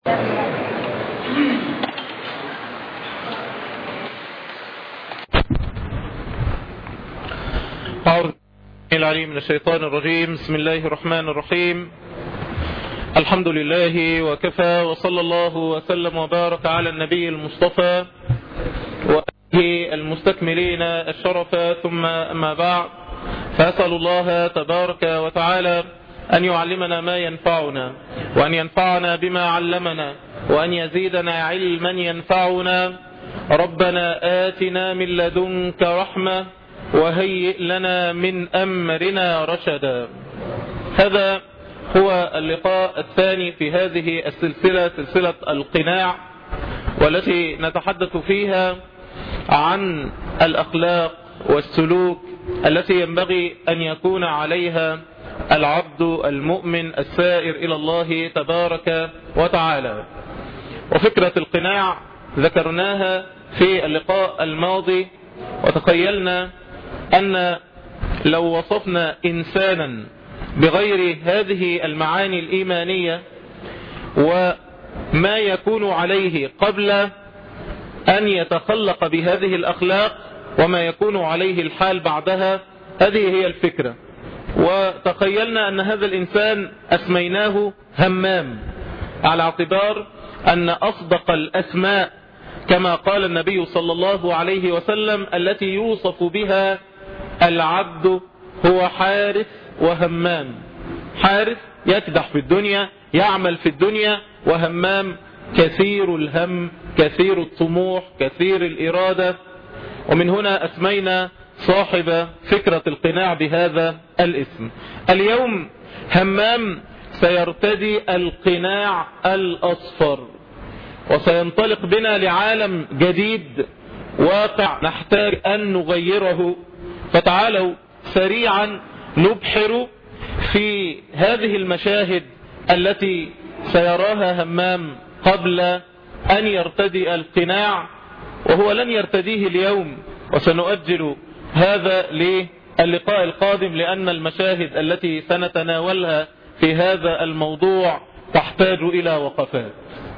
أعوذ العليم من الشيطان الرجيم بسم الله الرحمن الرحيم الحمد لله وكفى وصلى الله وسلم وبارك على النبي المصطفى وآله المستكملين الشرف ثم أما بعد فأسأل الله تبارك وتعالى أن يعلمنا ما ينفعنا وأن ينفعنا بما علمنا وأن يزيدنا علما ينفعنا ربنا آتنا من لدنك رحمة وهيئ لنا من أمرنا رشدا هذا هو اللقاء الثاني في هذه السلسلة سلسلة القناع والتي نتحدث فيها عن الأخلاق والسلوك التي ينبغي أن يكون عليها العبد المؤمن السائر إلى الله تبارك وتعالى وفكرة القناع ذكرناها في اللقاء الماضي وتخيلنا أن لو وصفنا إنسانا بغير هذه المعاني الإيمانية وما يكون عليه قبل أن يتخلق بهذه الأخلاق وما يكون عليه الحال بعدها هذه هي الفكرة وتخيلنا أن هذا الإنسان أسميناه همام على اعتبار أن أصدق الأسماء كما قال النبي صلى الله عليه وسلم التي يوصف بها العبد هو حارث وهمام حارث يكدح في الدنيا يعمل في الدنيا وهمام كثير الهم كثير الطموح كثير الإرادة ومن هنا أسمينا صاحب فكرة القناع بهذا الاسم اليوم همام سيرتدي القناع الأصفر وسينطلق بنا لعالم جديد واقع نحتاج أن نغيره فتعالوا سريعا نبحر في هذه المشاهد التي سيراها همام قبل أن يرتدي القناع وهو لن يرتديه اليوم وسنؤجل هذا للقاء القادم لأن المشاهد التي سنتناولها في هذا الموضوع تحتاج إلى وقفات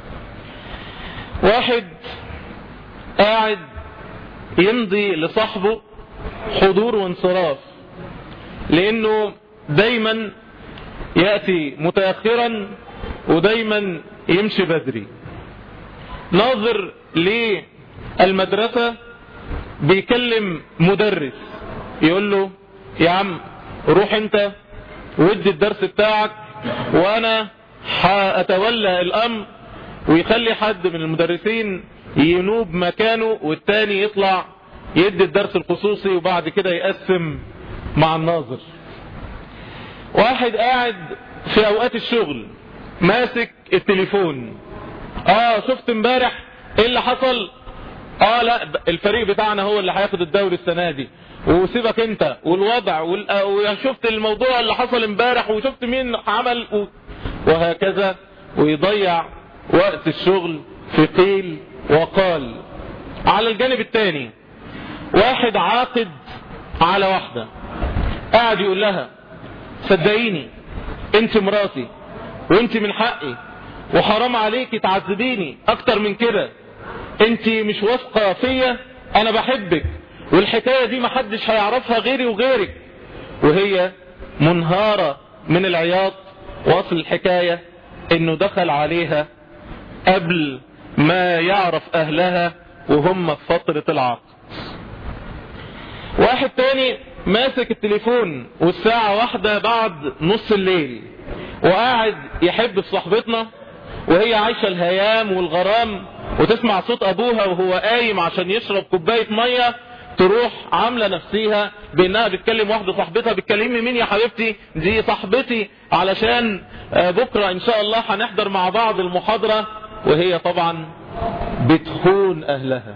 واحد قاعد يمضي لصاحبه حضور وانصراف لانه دايما يأتي متأخرا ودايما يمشي بدري ناظر للمدرسة بيكلم مدرس يقول له يا عم روح انت ودي الدرس بتاعك وانا هأتولى الامر ويخلي حد من المدرسين ينوب مكانه والتاني يطلع يدي الدرس الخصوصي وبعد كده يقسم مع الناظر واحد قاعد في اوقات الشغل ماسك التليفون اه شفت امبارح ايه اللي حصل اه لا الفريق بتاعنا هو اللي هياخد الدوري السنه دي وسيبك انت والوضع وشفت الموضوع اللي حصل امبارح وشفت مين عمل و... وهكذا ويضيع وقت الشغل في قيل وقال على الجانب الثاني واحد عاقد على واحدة قاعد يقول لها صدقيني انت مراتي وانت من حقي وحرام عليكي تعذبيني اكتر من كده انت مش واثقة فيا انا بحبك والحكاية دي محدش هيعرفها غيري وغيرك وهي منهارة من العياط واصل الحكاية انه دخل عليها قبل ما يعرف اهلها وهم في فترة العقد واحد تاني ماسك التليفون والساعة واحدة بعد نص الليل وقاعد يحب في صاحبتنا وهي عايشة الهيام والغرام وتسمع صوت ابوها وهو قايم عشان يشرب كوباية مية تروح عاملة نفسيها بانها بتكلم واحدة صاحبتها بتكلمي مين يا حبيبتي دي صاحبتي علشان بكرة ان شاء الله هنحضر مع بعض المحاضرة وهي طبعا بتخون اهلها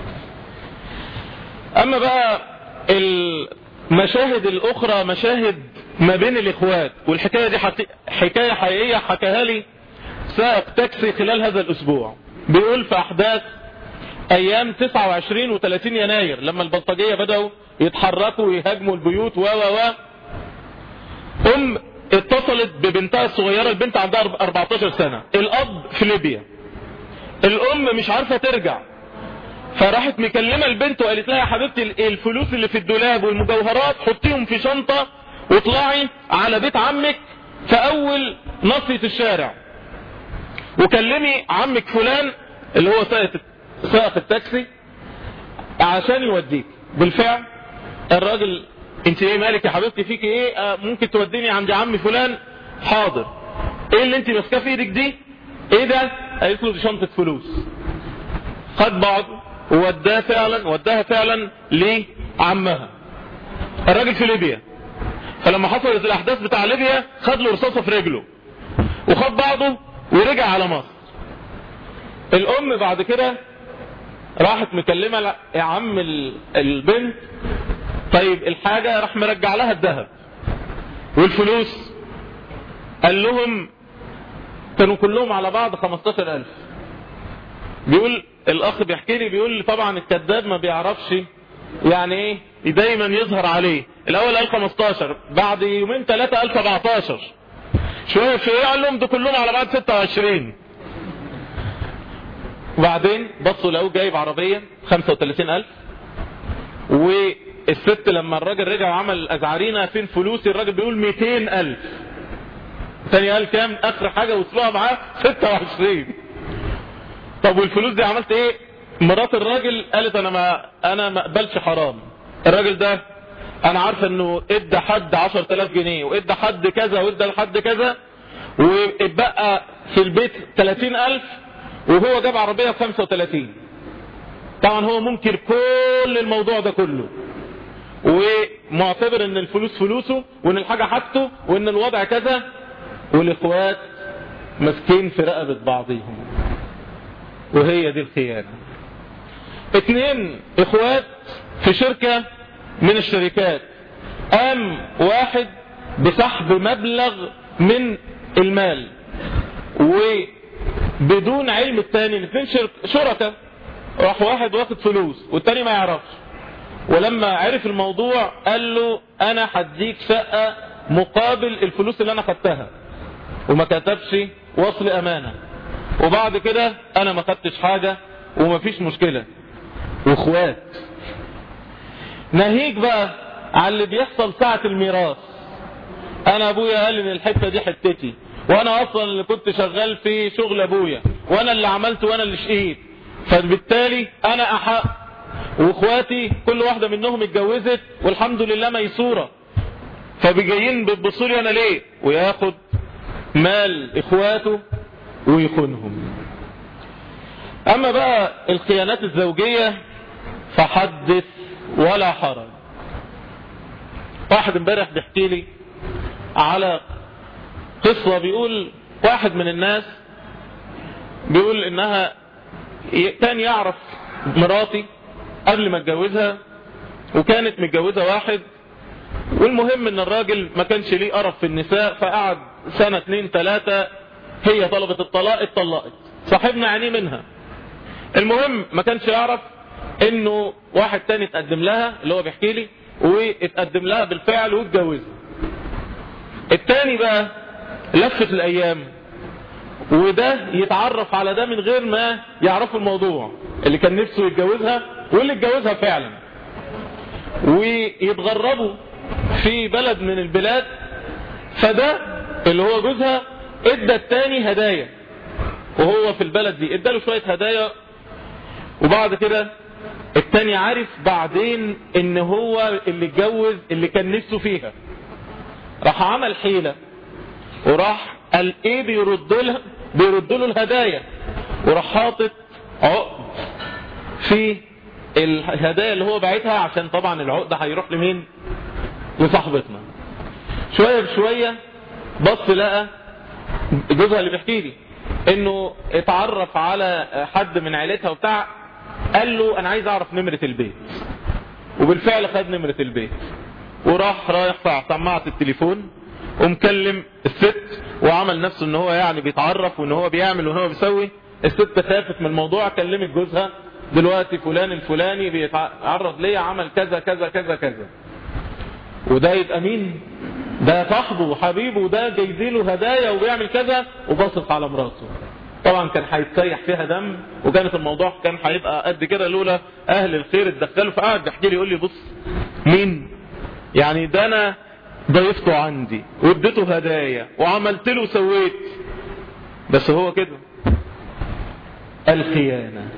اما بقى المشاهد الاخرى مشاهد ما بين الاخوات والحكاية دي حقي... حكاية حقيقية حكاها لي سائق تاكسي خلال هذا الاسبوع بيقول في احداث ايام 29 و30 يناير لما البلطجية بدأوا يتحركوا ويهاجموا البيوت و و و ام اتصلت ببنتها الصغيرة البنت عندها 14 سنة الاب في ليبيا الام مش عارفة ترجع فراحت مكلمة البنت وقالت لها يا حبيبتي الفلوس اللي في الدولاب والمجوهرات حطيهم في شنطة واطلعي على بيت عمك في اول نصية الشارع وكلمي عمك فلان اللي هو سائق التاكسي عشان يوديك بالفعل الراجل انت ايه مالك يا حبيبتي فيك ايه آه ممكن توديني عند عمي فلان حاضر ايه اللي انت ماسكاه في ايدك دي ايه ده قالت له دي شنطه فلوس خد بعض ووداه فعلا وداها فعلا لعمها الراجل في ليبيا فلما حصلت الاحداث بتاع ليبيا خد له رصاصه في رجله وخد بعضه ورجع على مصر الام بعد كده راحت مكلمة يا عم البنت طيب الحاجة راح مرجع لها الذهب والفلوس قال لهم كانوا كلهم على بعض 15000 بيقول الاخ بيحكي لي بيقول لي طبعا الكذاب ما بيعرفش يعني ايه دايما يظهر عليه الاول قال 15 بعد يومين ثلاثة قال 17 شوية شوية قال لهم ده كلهم على بعض 26 وبعدين بصوا لقوه جايب عربية 35000 والست لما الراجل رجع وعمل ازعارينا فين فلوسي الراجل بيقول 200000 تاني قال كام اخر حاجة وصلوها معاه 26 طب والفلوس دي عملت ايه مرات الراجل قالت انا ما انا ما اقبلش حرام الراجل ده انا عارفه انه ادى حد 10000 جنيه وادى حد كذا وادى لحد كذا واتبقى في البيت 30000 وهو جاب عربية ب 35 طبعا هو منكر كل الموضوع ده كله ومعتبر ان الفلوس فلوسه وان الحاجة حاجته وان الوضع كذا والاخوات ماسكين في رقبة بعضهم وهي دي الخيانة اتنين اخوات في شركة من الشركات قام واحد بسحب مبلغ من المال وبدون علم التاني الاثنين شركة راح واحد واخد فلوس والتاني ما يعرفش ولما عرف الموضوع قال له انا هديك شقة مقابل الفلوس اللي انا خدتها وما كتبش وصل امانة وبعد كده انا ما خدتش حاجة ومفيش مشكلة واخوات ناهيك بقى على اللي بيحصل ساعة الميراث انا ابويا قال ان الحتة دي حتتي وانا اصلا اللي كنت شغال في شغل ابويا وانا اللي عملت وانا اللي شقيت فبالتالي انا احق واخواتي كل واحدة منهم اتجوزت والحمد لله ميسورة فبيجيين بتبصوا لي انا ليه وياخد مال اخواته ويخونهم اما بقى الخيانات الزوجية فحدث ولا حرج واحد امبارح بيحكي لي على قصة بيقول واحد من الناس بيقول انها كان يعرف مراتي قبل ما اتجوزها وكانت متجوزة واحد والمهم ان الراجل ما كانش ليه قرف في النساء فقعد سنة اتنين تلاتة هي طلبت الطلاق اتطلقت صاحبنا عينيه منها المهم ما كانش يعرف انه واحد تاني اتقدم لها اللي هو بيحكي لي واتقدم لها بالفعل واتجوزها التاني بقى لفت الايام وده يتعرف على ده من غير ما يعرفوا الموضوع اللي كان نفسه يتجوزها واللي اتجوزها فعلا ويتغربوا في بلد من البلاد فده اللي هو جوزها ادى التاني هدايا وهو في البلد دي اداله شوية هدايا وبعد كده التاني عارف بعدين ان هو اللي اتجوز اللي كان نفسه فيها راح عمل حيلة وراح قال ايه بيرد له بيرد له الهدايا وراح حاطط عقد في الهدايا اللي هو باعتها عشان طبعا العقد هيروح لمين لصاحبتنا شوية بشوية بص لقى جوزها اللي بيحكي لي انه اتعرف على حد من عيلتها وبتاع قال له انا عايز اعرف نمرة البيت وبالفعل خد نمرة البيت وراح رايح في سماعة التليفون ومكلم الست وعمل نفسه ان هو يعني بيتعرف وان هو بيعمل وان هو بيسوي الست خافت من الموضوع كلمت جوزها دلوقتي فلان الفلاني بيتعرض ليا عمل كذا كذا كذا كذا وده يبقى مين ده صاحبه وحبيبه وده جايزيله هدايا وبيعمل كذا وبصف على مراته طبعا كان هيتسيح فيها دم وكانت الموضوع كان هيبقى قد كده لولا اهل الخير اتدخلوا فقعد بيحكي لي يقول لي بص مين يعني ده انا ضيفته عندي واديته هدايا وعملت له سويت بس هو كده الخيانة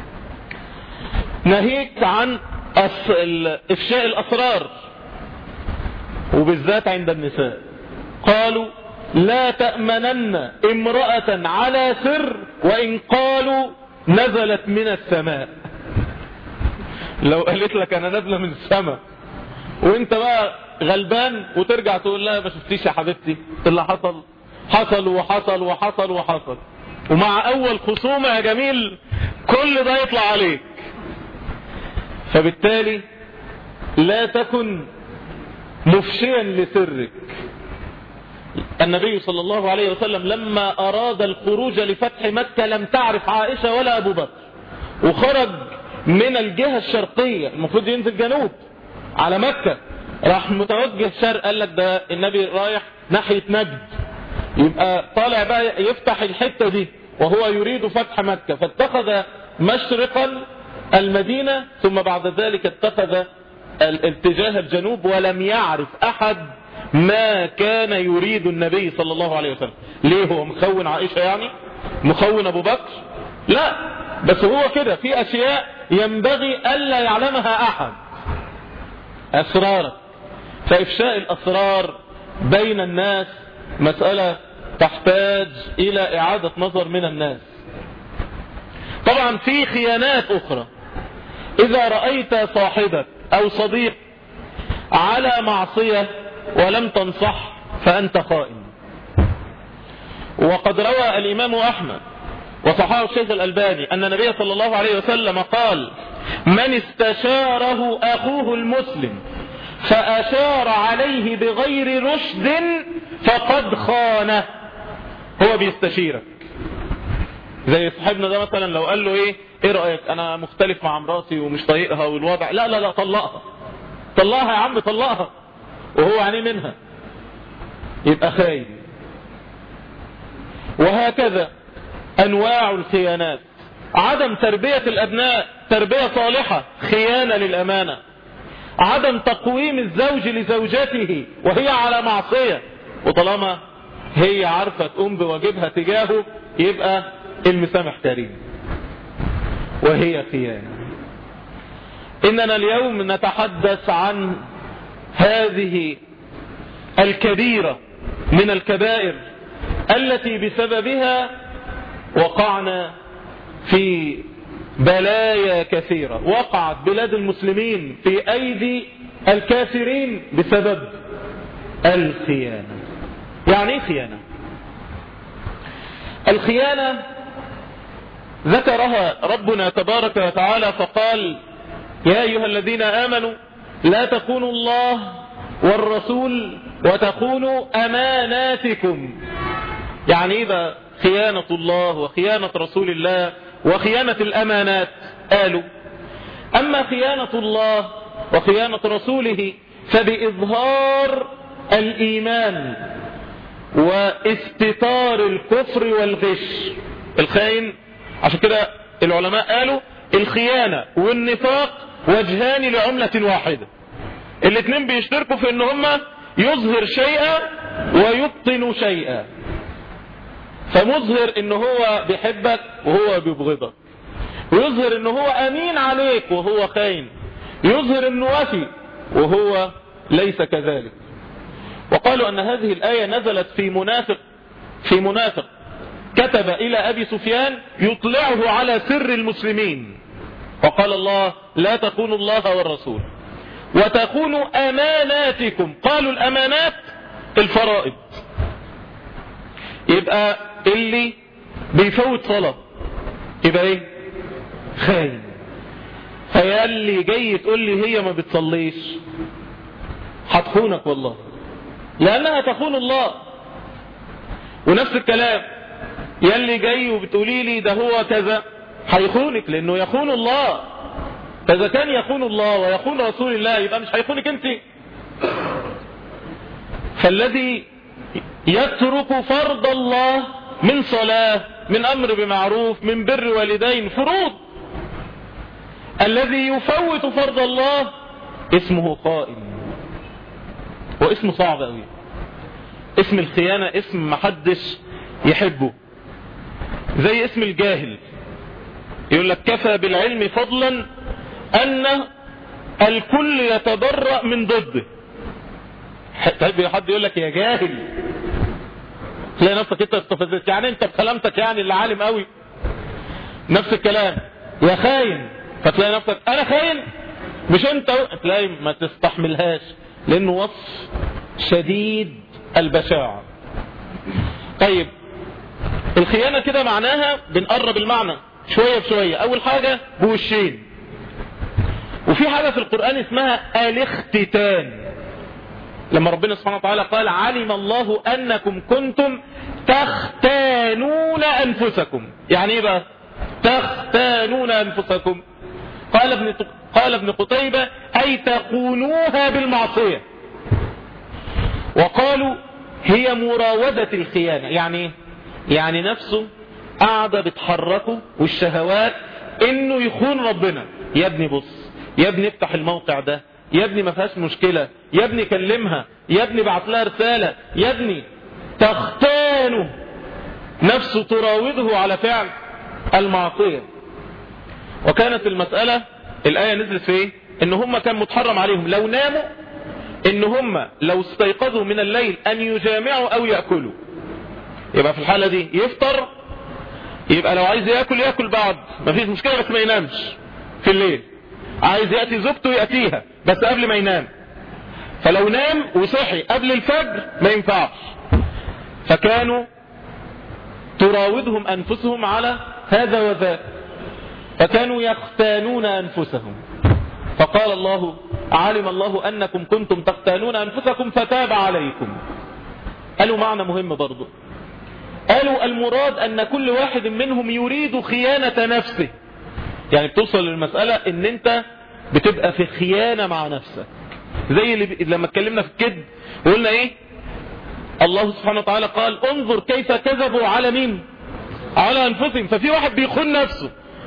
نهيك عن افشاء الاسرار وبالذات عند النساء قالوا لا تأمنن امرأة على سر وإن قالوا نزلت من السماء لو قالت لك أنا نازلة من السماء وانت بقى غلبان وترجع تقول لها ما شفتيش يا حبيبتي اللي حصل حصل وحصل وحصل وحصل ومع أول خصومة يا جميل كل ده يطلع عليك فبالتالي لا تكن مفشيا لسرك النبي صلى الله عليه وسلم لما أراد الخروج لفتح مكة لم تعرف عائشة ولا أبو بكر وخرج من الجهة الشرقية المفروض ينزل جنوب على مكة راح متوجه شرق قال لك ده النبي رايح ناحية نجد يبقى طالع بقى يفتح الحتة دي وهو يريد فتح مكة فاتخذ مشرقا المدينة ثم بعد ذلك اتخذ الاتجاه الجنوب ولم يعرف أحد ما كان يريد النبي صلى الله عليه وسلم ليه هو مخون عائشة يعني مخون أبو بكر لا بس هو كده في أشياء ينبغي ألا يعلمها أحد أسرارك فإفشاء الأسرار بين الناس مسألة تحتاج إلى إعادة نظر من الناس طبعا في خيانات أخرى إذا رأيت صاحبك أو صديق على معصية ولم تنصح فأنت خائن وقد روى الإمام أحمد وصححه الشيخ الألباني أن النبي صلى الله عليه وسلم قال من استشاره أخوه المسلم فأشار عليه بغير رشد فقد خانه هو بيستشيرك زي صاحبنا ده مثلا لو قال له ايه ايه رأيك انا مختلف مع مراتي ومش طايقها والوضع لا لا لا طلقها طلقها يا عم طلقها وهو عينيه منها يبقى خاين وهكذا انواع الخيانات عدم تربية الابناء تربية صالحة خيانة للامانة عدم تقويم الزوج لزوجته وهي على معصية وطالما هي عارفة تقوم بواجبها تجاهه يبقى المسامح كريم وهي خيانة إننا اليوم نتحدث عن هذه الكبيرة من الكبائر التي بسببها وقعنا في بلايا كثيرة وقعت بلاد المسلمين في أيدي الكافرين بسبب الخيانة يعني ايه خيانة الخيانة ذكرها ربنا تبارك وتعالى فقال يا أيها الذين آمنوا لا تخونوا الله والرسول وتخونوا أماناتكم يعني إذا خيانة الله وخيانة رسول الله وخيانة الأمانات قالوا أما خيانة الله وخيانة رسوله فبإظهار الإيمان واستتار الكفر والغش الخاين عشان كده العلماء قالوا الخيانة والنفاق وجهان لعملة واحدة الاثنين بيشتركوا في ان هما يظهر شيئا ويبطن شيئا فمظهر ان هو بيحبك وهو بيبغضك ويظهر ان هو امين عليك وهو خاين يظهر انه وفي وهو ليس كذلك وقالوا ان هذه الآية نزلت في منافق في منافق كتب الى ابي سفيان يطلعه على سر المسلمين وقال الله لا تخونوا الله والرسول وتخونوا اماناتكم قالوا الامانات الفرائض يبقى اللي بيفوت صلاة يبقى ايه خاين فيا اللي جاي تقول لي هي ما بتصليش هتخونك والله لانها تخون الله ونفس الكلام يا اللي جاي وبتقولي لي ده هو كذا هيخونك لانه يخون الله فاذا كان يخون الله ويخون رسول الله يبقى مش هيخونك انت فالذي يترك فرض الله من صلاة من أمر بمعروف من بر والدين فروض الذي يفوت فرض الله اسمه قائم واسمه صعب قوي اسم الخيانة اسم محدش يحبه زي اسم الجاهل يقول لك كفى بالعلم فضلا أن الكل يتبرأ من ضده طيب حد يقول لك يا جاهل تلاقي نفسك انت استفزت يعني انت بكلامتك يعني اللي عالم قوي نفس الكلام يا خاين فتلاقي نفسك انا خاين مش انت تلاقي ما تستحملهاش لانه وصف شديد البشاعة طيب الخيانة كده معناها بنقرب المعنى شوية بشوية اول حاجة بوشين وفي حاجة في القرآن اسمها الاختتان لما ربنا سبحانه وتعالى قال علم الله انكم كنتم تختانون انفسكم يعني ايه بقى تختانون انفسكم قال ابن قال ابن قتيبة اي تقونوها بالمعصية وقالوا هي مراودة الخيانة يعني ايه يعني نفسه قاعدة بتحركه والشهوات انه يخون ربنا يا ابني بص يا ابني افتح الموقع ده يا ابني ما فيهاش مشكلة يا ابني كلمها يا ابني بعت لها رسالة يا ابني تختانه نفسه تراوده على فعل المعصية وكانت المسألة الآية نزلت في ايه ان هم كان متحرم عليهم لو ناموا ان هم لو استيقظوا من الليل ان يجامعوا او يأكلوا يبقى في الحالة دي يفطر يبقى لو عايز يأكل يأكل بعد مفيش مشكلة بس ما ينامش في الليل عايز يأتي زوجته يأتيها بس قبل ما ينام فلو نام وصحي قبل الفجر ما ينفعش فكانوا تراودهم أنفسهم على هذا وذاك فكانوا يختانون أنفسهم فقال الله علم الله أنكم كنتم تختانون أنفسكم فتاب عليكم قالوا معنى مهم برضو قالوا المراد أن كل واحد منهم يريد خيانة نفسه يعني بتوصل للمسألة ان انت بتبقى في خيانة مع نفسك زي اللي ب... لما اتكلمنا في الكذب وقلنا ايه الله سبحانه وتعالى قال انظر كيف كذبوا على مين على انفسهم ففي واحد بيخون نفسه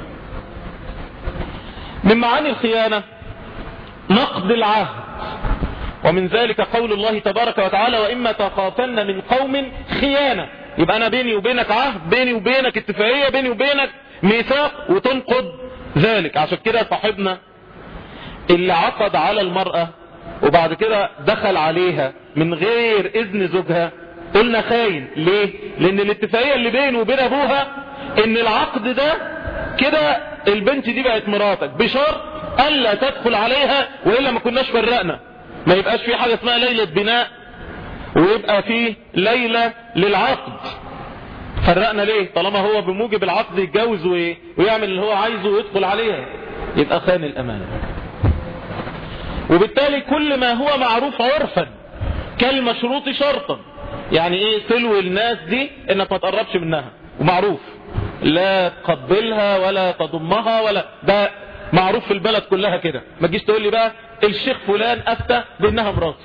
من معاني الخيانة نقد العهد ومن ذلك قول الله تبارك وتعالى وإما تخافن من قوم خيانة يبقى أنا بيني وبينك عهد بيني وبينك اتفاقية بيني وبينك ميثاق وتنقض ذلك عشان كده صاحبنا اللي عقد على المرأة وبعد كده دخل عليها من غير اذن زوجها قلنا خاين ليه لان الاتفاقية اللي بينه وبين ابوها ان العقد ده كده البنت دي بقت مراتك بشرط الا تدخل عليها والا ما كناش فرقنا ما يبقاش في حاجة اسمها ليلة بناء ويبقى في ليلة للعقد فرقنا ليه طالما هو بموجب العقد يتجوز ويعمل اللي هو عايزه ويدخل عليها يبقى خان الامانة وبالتالي كل ما هو معروف عرفا كالمشروط شرطا يعني ايه تلوي الناس دي انك ما تقربش منها ومعروف لا تقبلها ولا تضمها ولا ده معروف في البلد كلها كده ما تجيش تقول لي بقى الشيخ فلان افتى بانها مراتي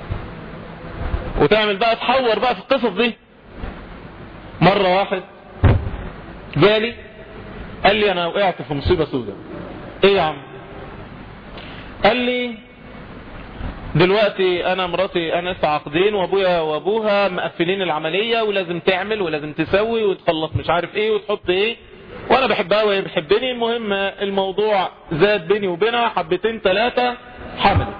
وتعمل بقى تحور بقى في القصص دي مرة واحد جالي قال لي انا وقعت في مصيبة سوداء ايه يا عم قال لي دلوقتي انا مراتي انا لسه عقدين وابويا وابوها مقفلين العملية ولازم تعمل ولازم تسوي وتخلص مش عارف ايه وتحط ايه وانا بحبها وهي بتحبني المهم الموضوع زاد بيني وبينها حبتين ثلاثة حملت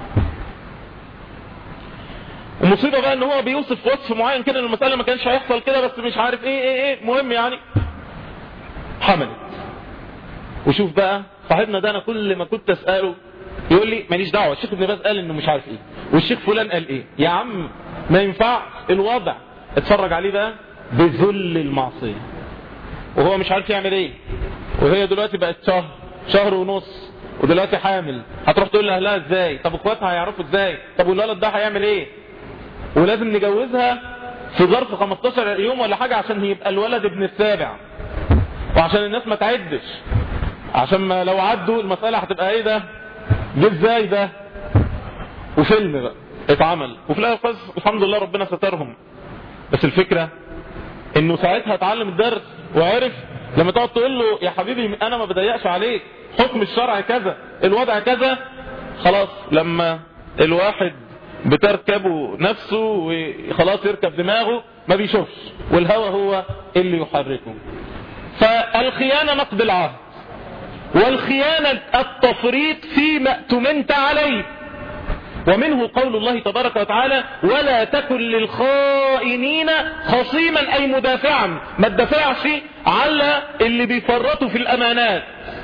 المصيبة بقى ان هو بيوصف وصف معين كده المسألة ما كانش هيحصل كده بس مش عارف ايه ايه ايه مهم يعني حملت وشوف بقى صاحبنا ده انا كل ما كنت اسأله يقول لي ماليش دعوة الشيخ ابن باز قال انه مش عارف ايه والشيخ فلان قال ايه يا عم ما ينفعش الوضع اتفرج عليه بقى بذل المعصية وهو مش عارف يعمل ايه وهي دلوقتي بقت شهر شهر ونص ودلوقتي حامل هتروح تقول لاهلها ازاي طب اخواتها هيعرفوا ازاي طب والولد ده هيعمل ايه ولازم نجوزها في ظرف 15 يوم ولا حاجة عشان يبقى الولد ابن السابع وعشان الناس ما تعدش عشان ما لو عدوا المسألة هتبقى ايه ده جه ازاي ده وفيلم بقى اتعمل وفي الاخر الحمد لله ربنا سترهم بس الفكرة انه ساعتها اتعلم الدرس وعرف لما تقعد تقول له يا حبيبي انا ما بضيقش عليك حكم الشرع كذا الوضع كذا خلاص لما الواحد بتركبه نفسه وخلاص يركب دماغه ما بيشوفش والهوى هو اللي يحركه فالخيانة نقد العهد والخيانة التفريط فيما اؤتمنت عليه ومنه قول الله تبارك وتعالى ولا تكن للخائنين خصيما أي مدافعا ما تدافعش على اللي بيفرطوا في الأمانات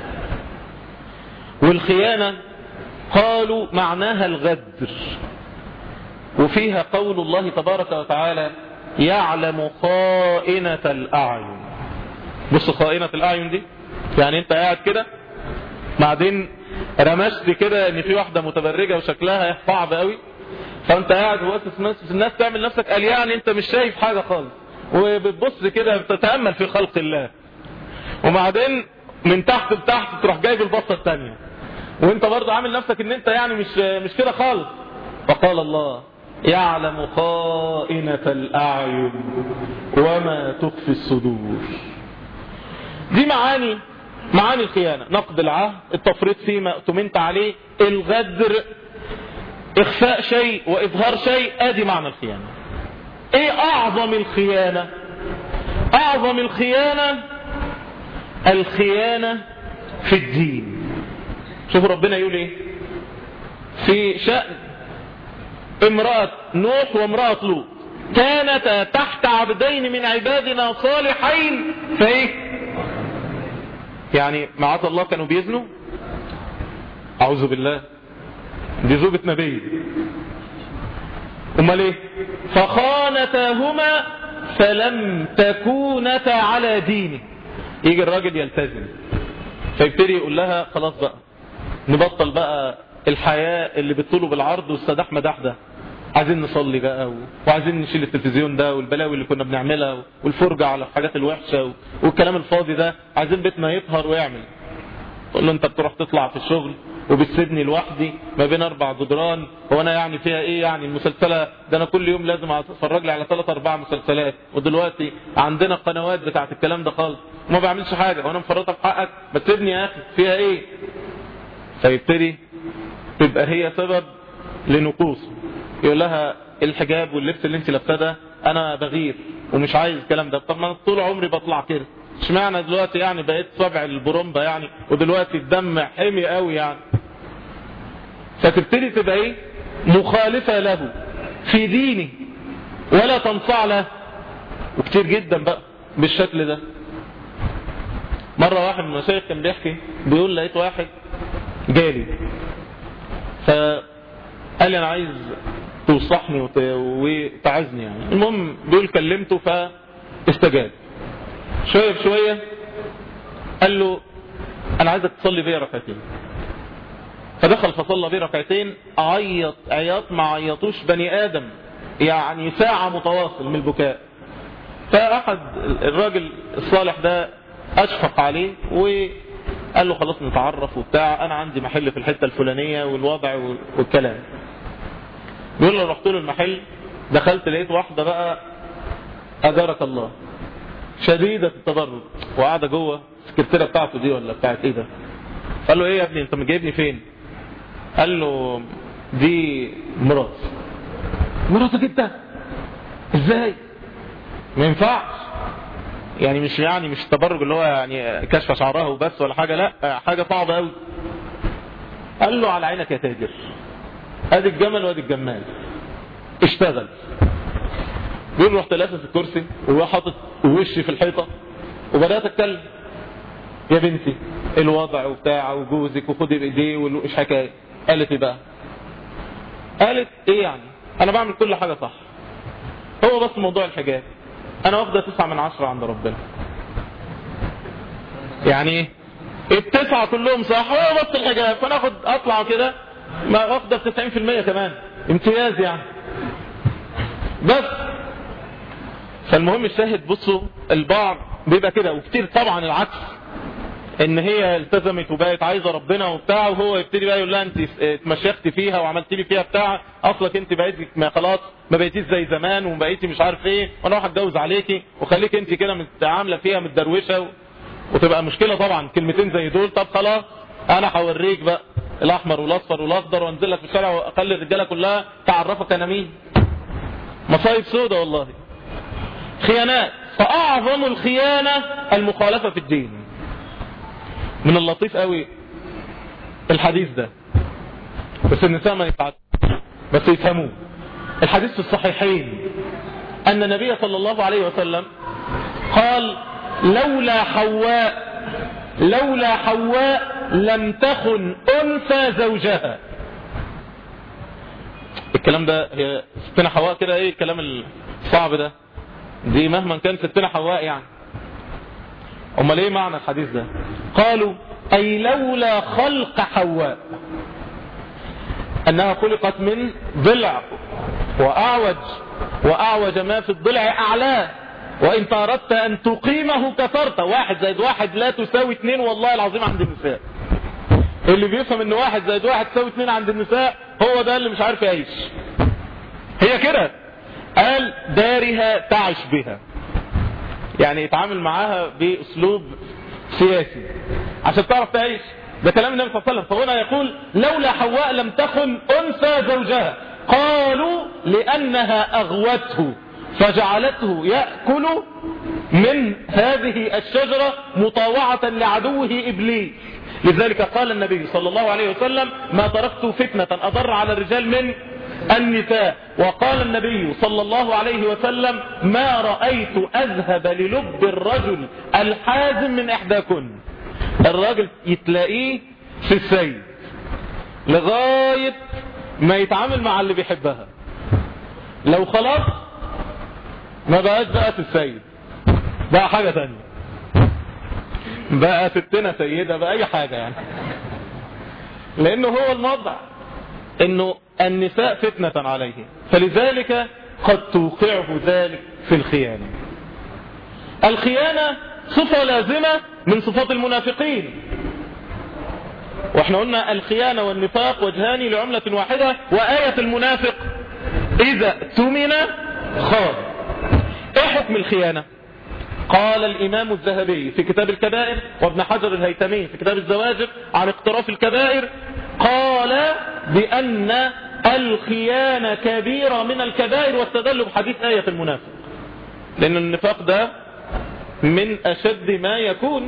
والخيانة قالوا معناها الغدر وفيها قول الله تبارك وتعالى يعلم خائنة الأعين بص خائنة الأعين دي يعني انت قاعد كده بعدين رمشت كده ان في واحدة متبرجة وشكلها صعب قوي فانت قاعد واسس ناس الناس تعمل نفسك قال يعني انت مش شايف حاجة خالص وبتبص كده بتتأمل في خلق الله وبعدين من تحت لتحت تروح جايب البصة الثانية وانت برضه عامل نفسك ان انت يعني مش مش كده خالص فقال الله يعلم خائنة الأعين وما تخفي الصدور دي معاني معاني الخيانة نقد العهد التفريط فيما اؤتمنت عليه الغدر اخفاء شيء واظهار شيء ادي معنى الخيانة ايه اعظم الخيانة اعظم الخيانة الخيانة في الدين شوفوا ربنا يقول ايه في شأن امرأة نوح وامرأة لوط كانتا تحت عبدين من عبادنا صالحين فايه يعني معاذ الله كانوا بيزنوا اعوذ بالله دي زوجة نبي امال ايه فخانتاهما فلم تكونتا على دينه يجي الراجل يلتزم فيبتدي يقول لها خلاص بقى نبطل بقى الحياة اللي بتطوله بالعرض والسداح مداح ده عايزين نصلي بقى و... وعايزين نشيل التلفزيون ده والبلاوي اللي كنا بنعملها والفرجة على الحاجات الوحشة و... والكلام الفاضي ده عايزين بيتنا يطهر ويعمل تقول له انت بتروح تطلع في الشغل وبتسيبني لوحدي ما بين اربع جدران هو انا يعني فيها ايه يعني المسلسلة ده انا كل يوم لازم اتفرج لي على ثلاث اربع مسلسلات ودلوقتي عندنا قنوات بتاعت الكلام ده خالص وما بعملش حاجة وانا مفرطة في حقك ما تسيبني يا اخي فيها ايه فيبتدي تبقى هي سبب لنقوصه يقول لها الحجاب واللبس اللي انت لابساه ده انا بغير ومش عايز الكلام ده طب ما طول عمري بطلع كده اشمعنى دلوقتي يعني بقيت صبع البرومبا يعني ودلوقتي الدم حمي قوي يعني فتبتدي تبقى ايه مخالفة له في دينه ولا تنصع له وكتير جدا بقى بالشكل ده مرة واحد من المشايخ كان بيحكي بيقول لقيت واحد جالي فقال لي انا عايز توصحني وت... وتعزني يعني المهم بيقول كلمته فاستجاب شوية بشوية قال له انا عايزك تصلي بيا ركعتين فدخل فصلى بيه ركعتين عيط عياط ما عيطوش بني ادم يعني ساعة متواصل من البكاء فاحد الراجل الصالح ده اشفق عليه وقال له خلاص نتعرف وبتاع انا عندي محل في الحتة الفلانية والوضع والكلام بيقول له رحت له المحل دخلت لقيت واحدة بقى أجارك الله شديدة التضرر وقاعدة جوه السكرتيرة بتاعته دي ولا بتاعت ايه ده قال له ايه يا ابني انت جايبني فين قال له دي مرات مراتك انت ازاي ما ينفعش يعني مش يعني مش التبرج اللي هو يعني كشف شعرها وبس ولا حاجة لا حاجة صعبة قوي قال له على عينك يا تاجر ادي الجمل وادي الجمال اشتغل بيقول رحت لافف الكرسي وهو حاطط وشي في الحيطة وبدأت اتكلم يا بنتي الوضع وبتاع وجوزك وخدي بايديه وايش حكايه قالت ايه بقى قالت ايه يعني انا بعمل كل حاجة صح هو بس موضوع الحجاب انا واخده تسعة من عشرة عند ربنا يعني ايه التسعة كلهم صح هو بس الحجاب فانا اخد اطلع كده ما واخده ب 90% كمان امتياز يعني بس فالمهم الشاهد بصوا البعض بيبقى كده وكتير طبعا العكس ان هي التزمت وبقت عايزه ربنا وبتاع وهو يبتدي بقى يقول لها انت اتمشخت فيها وعملت لي فيها بتاع اصلك انت بقيت ما خلاص ما بقيتيش زي زمان وما بقيتي مش عارف ايه وانا راح اتجوز عليكي وخليك انت كده متعامله فيها متدروشه و... وتبقى مشكله طبعا كلمتين زي دول طب خلاص انا هوريك بقى الاحمر والاصفر والاخضر وانزل لك في الشارع واخلي الرجاله كلها تعرفك انا مين مصايب سودة والله خيانات فاعظم الخيانه المخالفه في الدين من اللطيف قوي الحديث ده بس النساء ما يفعل بس يفهموه الحديث في الصحيحين أن النبي صلى الله عليه وسلم قال لولا حواء لولا حواء لم تخن أنثى زوجها الكلام ده هي ستنا حواء كده ايه الكلام الصعب ده دي مهما كان ستنا حواء يعني امال ايه معنى الحديث ده قالوا اي لولا خلق حواء انها خلقت من ضلع واعوج واعوج ما في الضلع اعلاه وان اردت ان تقيمه كسرت واحد زائد واحد لا تساوي اثنين والله العظيم عند النساء اللي بيفهم ان واحد زائد واحد تساوي اثنين عند النساء هو ده اللي مش عارف يعيش هي كده قال دارها تعش بها يعني يتعامل معاها باسلوب سياسي عشان تعرف تعيش ده كلام النبي صلى الله عليه وسلم فهنا يقول لولا حواء لم تخن انثى زوجها قالوا لانها اغوته فجعلته ياكل من هذه الشجره مطاوعه لعدوه ابليس لذلك قال النبي صلى الله عليه وسلم ما تركت فتنه اضر على الرجال من النساء وقال النبي صلى الله عليه وسلم ما رأيت أذهب للب الرجل الحازم من إحداكن الراجل يتلاقيه في السيد لغاية ما يتعامل مع اللي بيحبها لو خلاص ما بقاش بقى في السيد بقى حاجة تانية بقى ستنا سيدة بقى أي حاجة يعني لأنه هو الموضع انه النساء فتنة عليه فلذلك قد توقعه ذلك في الخيانة الخيانة صفة لازمة من صفات المنافقين واحنا قلنا الخيانة والنفاق وجهان لعملة واحدة وآية المنافق إذا تمن خان ايه حكم الخيانة قال الإمام الذهبي في كتاب الكبائر وابن حجر الهيتمي في كتاب الزواجر عن اقتراف الكبائر قال بأن الخيانة كبيرة من الكبائر واستدل بحديث آية المنافق لأن النفاق ده من أشد ما يكون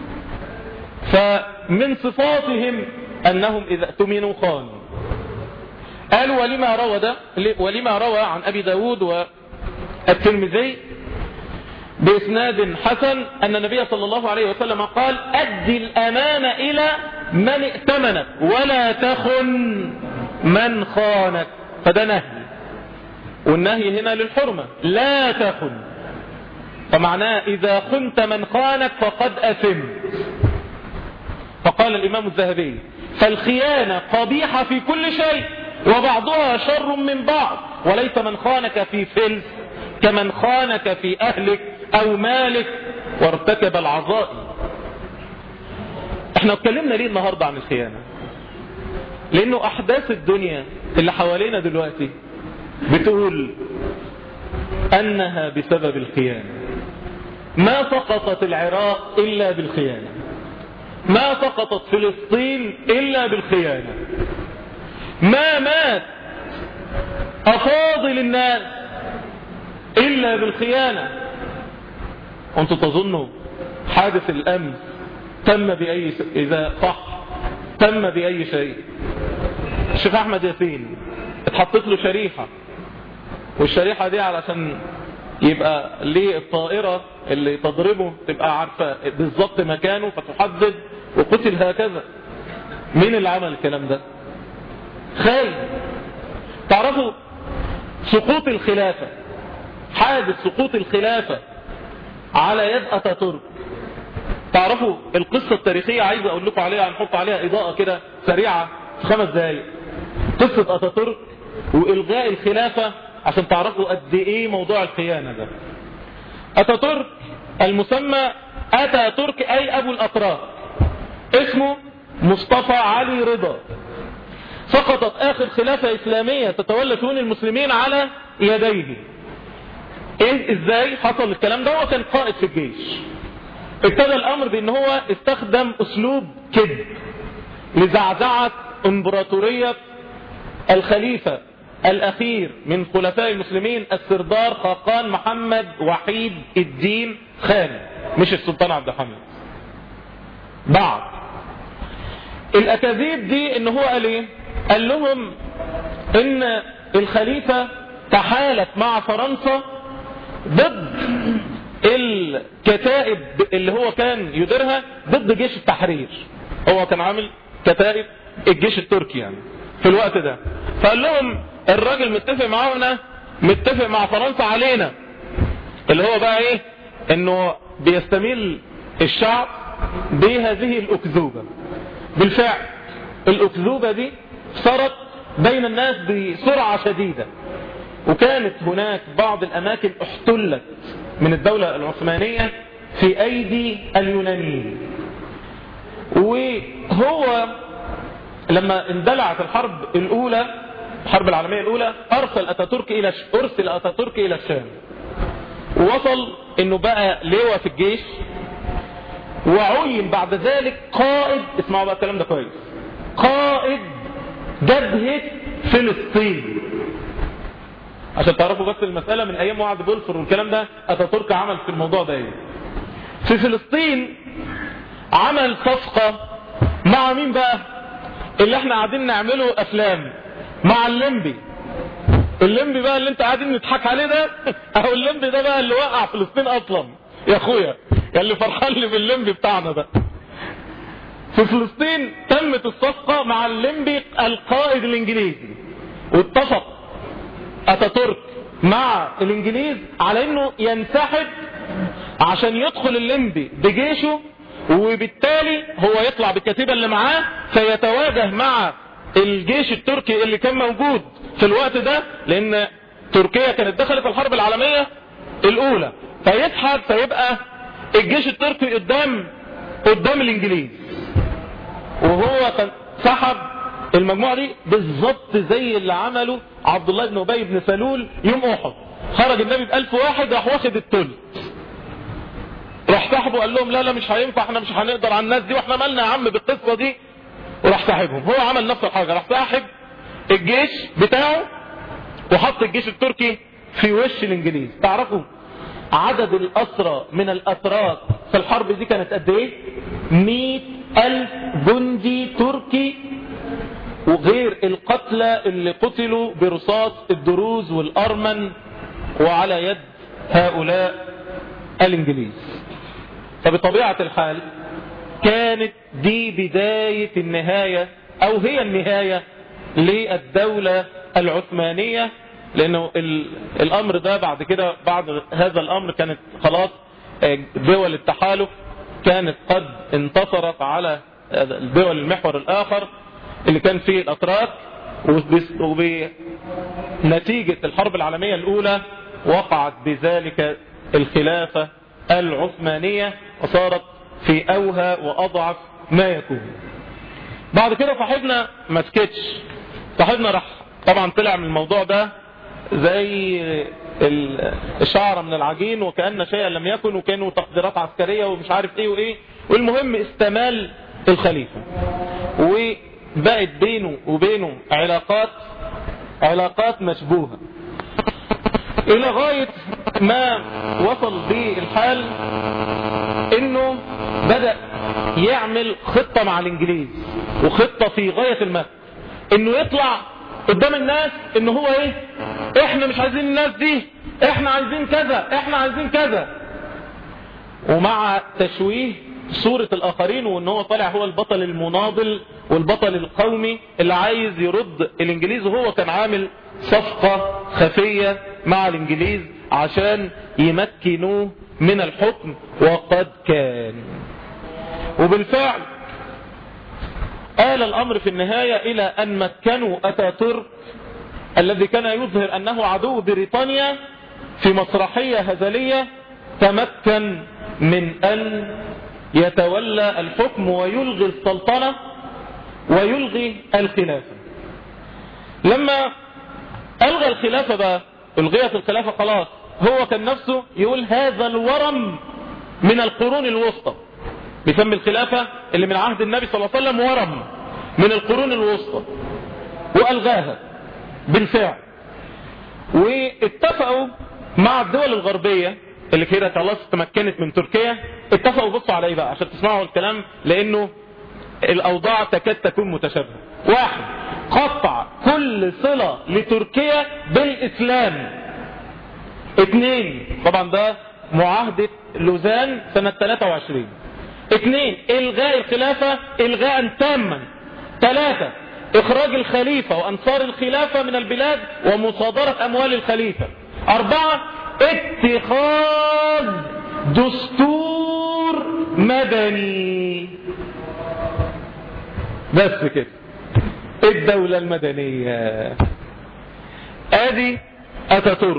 فمن صفاتهم أنهم إذا اؤتمنوا خانوا قال ولما روى ده ولما روى عن أبي داود والترمذي بإسناد حسن أن النبي صلى الله عليه وسلم قال أدي الأمان إلى من ائتمنك ولا تخن من خانك فده نهي والنهي هنا للحرمة لا تخن فمعناه إذا خنت من خانك فقد أثمت فقال الإمام الذهبي فالخيانة قبيحة في كل شيء وبعضها شر من بعض وليس من خانك في فلس كمن خانك في أهلك أو مالك وارتكب العظائم احنا اتكلمنا ليه النهاردة عن الخيانة لانه احداث الدنيا اللي حوالينا دلوقتي بتقول انها بسبب الخيانة ما سقطت العراق الا بالخيانة ما سقطت فلسطين الا بالخيانة ما مات افاضل الناس الا بالخيانة وانتم تظنوا حادث الامس تم بأي س... إذا صح تم بأي شيء الشيخ أحمد ياسين اتحطت له شريحة والشريحة دي علشان يبقى ليه الطائرة اللي تضربه تبقى عارفة بالظبط مكانه فتحدد وقتل هكذا مين اللي عمل الكلام ده خاين تعرفوا سقوط الخلافة حادث سقوط الخلافة على يد أتاتورك تعرفوا القصة التاريخية عايز اقول لكم عليها هنحط عليها اضاءة كده سريعة في خمس دقايق قصة اتاتورك والغاء الخلافة عشان تعرفوا قد ايه موضوع الخيانة ده اتاتورك المسمى اتاتورك اي ابو الاتراك اسمه مصطفى علي رضا سقطت اخر خلافة اسلامية تتولى شؤون المسلمين على يديه ايه ازاي حصل الكلام ده هو كان قائد في الجيش ابتدى الامر بان هو استخدم اسلوب كذب لزعزعة امبراطورية الخليفة الاخير من خلفاء المسلمين السردار خاقان محمد وحيد الدين خان مش السلطان عبد الحميد بعد الاكاذيب دي ان هو قال ايه قال لهم ان الخليفة تحالف مع فرنسا ضد الكتائب اللي هو كان يديرها ضد جيش التحرير هو كان عامل كتائب الجيش التركي يعني في الوقت ده فقال لهم الراجل متفق معانا متفق مع فرنسا علينا اللي هو بقى ايه انه بيستميل الشعب بهذه الاكذوبة بالفعل الاكذوبة دي صارت بين الناس بسرعة شديدة وكانت هناك بعض الاماكن احتلت من الدولة العثمانية في ايدي اليونانيين وهو لما اندلعت الحرب الاولى الحرب العالمية الاولى ارسل اتاتورك الى ارسل اتاتورك الى الشام ووصل انه بقى لواء في الجيش وعين بعد ذلك قائد اسمعوا بقى الكلام ده كويس قائد جبهة فلسطين عشان تعرفوا بس المسألة من ايام وعد بولفر والكلام ده اتاتورك عمل في الموضوع ده ايه في فلسطين عمل صفقة مع مين بقى اللي احنا قاعدين نعمله افلام مع الليمبي الليمبي بقى اللي انت قاعدين نضحك عليه ده اهو الليمبي ده بقى اللي وقع فلسطين اصلا يا اخويا يا اللي فرحان لي بالليمبي بتاعنا ده في فلسطين تمت الصفقة مع الليمبي القائد الانجليزي واتفق اتاتورك مع الانجليز على انه ينسحب عشان يدخل الليمبي بجيشه وبالتالي هو يطلع بالكتيبة اللي معاه فيتواجه مع الجيش التركي اللي كان موجود في الوقت ده لان تركيا كانت دخلت الحرب العالمية الاولى فيسحب فيبقى الجيش التركي قدام قدام الانجليز وهو كان سحب المجموعة دي بالظبط زي اللي عمله عبد الله بن ابي بن سلول يوم احد خرج النبي بألف واحد راح واخد التل راح سحبه قال لهم لا لا مش هينفع احنا مش هنقدر على الناس دي واحنا مالنا يا عم بالقصة دي وراح ساحبهم هو عمل نفس الحاجة راح ساحب الجيش بتاعه وحط الجيش التركي في وش الانجليز تعرفوا عدد الأسرى من الأتراك في الحرب دي كانت قد ايه مئة ألف جندي تركي وغير القتلى اللي قتلوا برصاص الدروز والأرمن وعلى يد هؤلاء الإنجليز فبطبيعة الحال كانت دي بداية النهاية أو هي النهاية للدولة العثمانية لأنه الأمر ده بعد كده بعد هذا الأمر كانت خلاص دول التحالف كانت قد انتصرت على دول المحور الآخر اللي كان فيه الأتراك وبنتيجة الحرب العالمية الأولى وقعت بذلك الخلافة العثمانية وصارت في أوهى وأضعف ما يكون بعد كده صاحبنا ما سكتش صاحبنا راح طبعا طلع من الموضوع ده زي الشعر من العجين وكأن شيئا لم يكن وكانوا تقديرات عسكرية ومش عارف ايه وايه والمهم استمال الخليفة وبقت بينه وبينه علاقات علاقات مشبوهة الى غاية ما وصل به الحال انه بدأ يعمل خطة مع الانجليز وخطة في غاية المكر انه يطلع قدام الناس انه هو ايه احنا مش عايزين الناس دي احنا عايزين كذا احنا عايزين كذا ومع تشويه صورة الاخرين وان هو طالع هو البطل المناضل والبطل القومي اللي عايز يرد الانجليز وهو كان عامل صفقة خفية مع الانجليز عشان يمكنوه من الحكم وقد كان وبالفعل آل الأمر في النهاية إلى أن مكنوا أتاتورك الذي كان يظهر أنه عدو بريطانيا في مسرحية هزلية تمكن من أن يتولى الحكم ويلغي السلطنة ويلغي الخلافة لما ألغى الخلافة بقى ألغيت الخلافة خلاص هو كان نفسه يقول هذا الورم من القرون الوسطى بيسمي الخلافة اللي من عهد النبي صلى الله عليه وسلم ورم من القرون الوسطى وألغاها بالفعل واتفقوا مع الدول الغربية اللي كده خلاص تمكنت من تركيا اتفقوا بصوا على ايه بقى عشان تسمعوا الكلام لانه الاوضاع تكاد تكون متشابهه واحد قطع كل صلة لتركيا بالاسلام اثنين طبعا ده معاهدة لوزان سنة 23 اثنين الغاء الخلافة الغاء تاما ثلاثة اخراج الخليفة وانصار الخلافة من البلاد ومصادرة اموال الخليفة اربعة اتخاذ دستور مدني بس كده الدولة المدنية ادي اتاتورك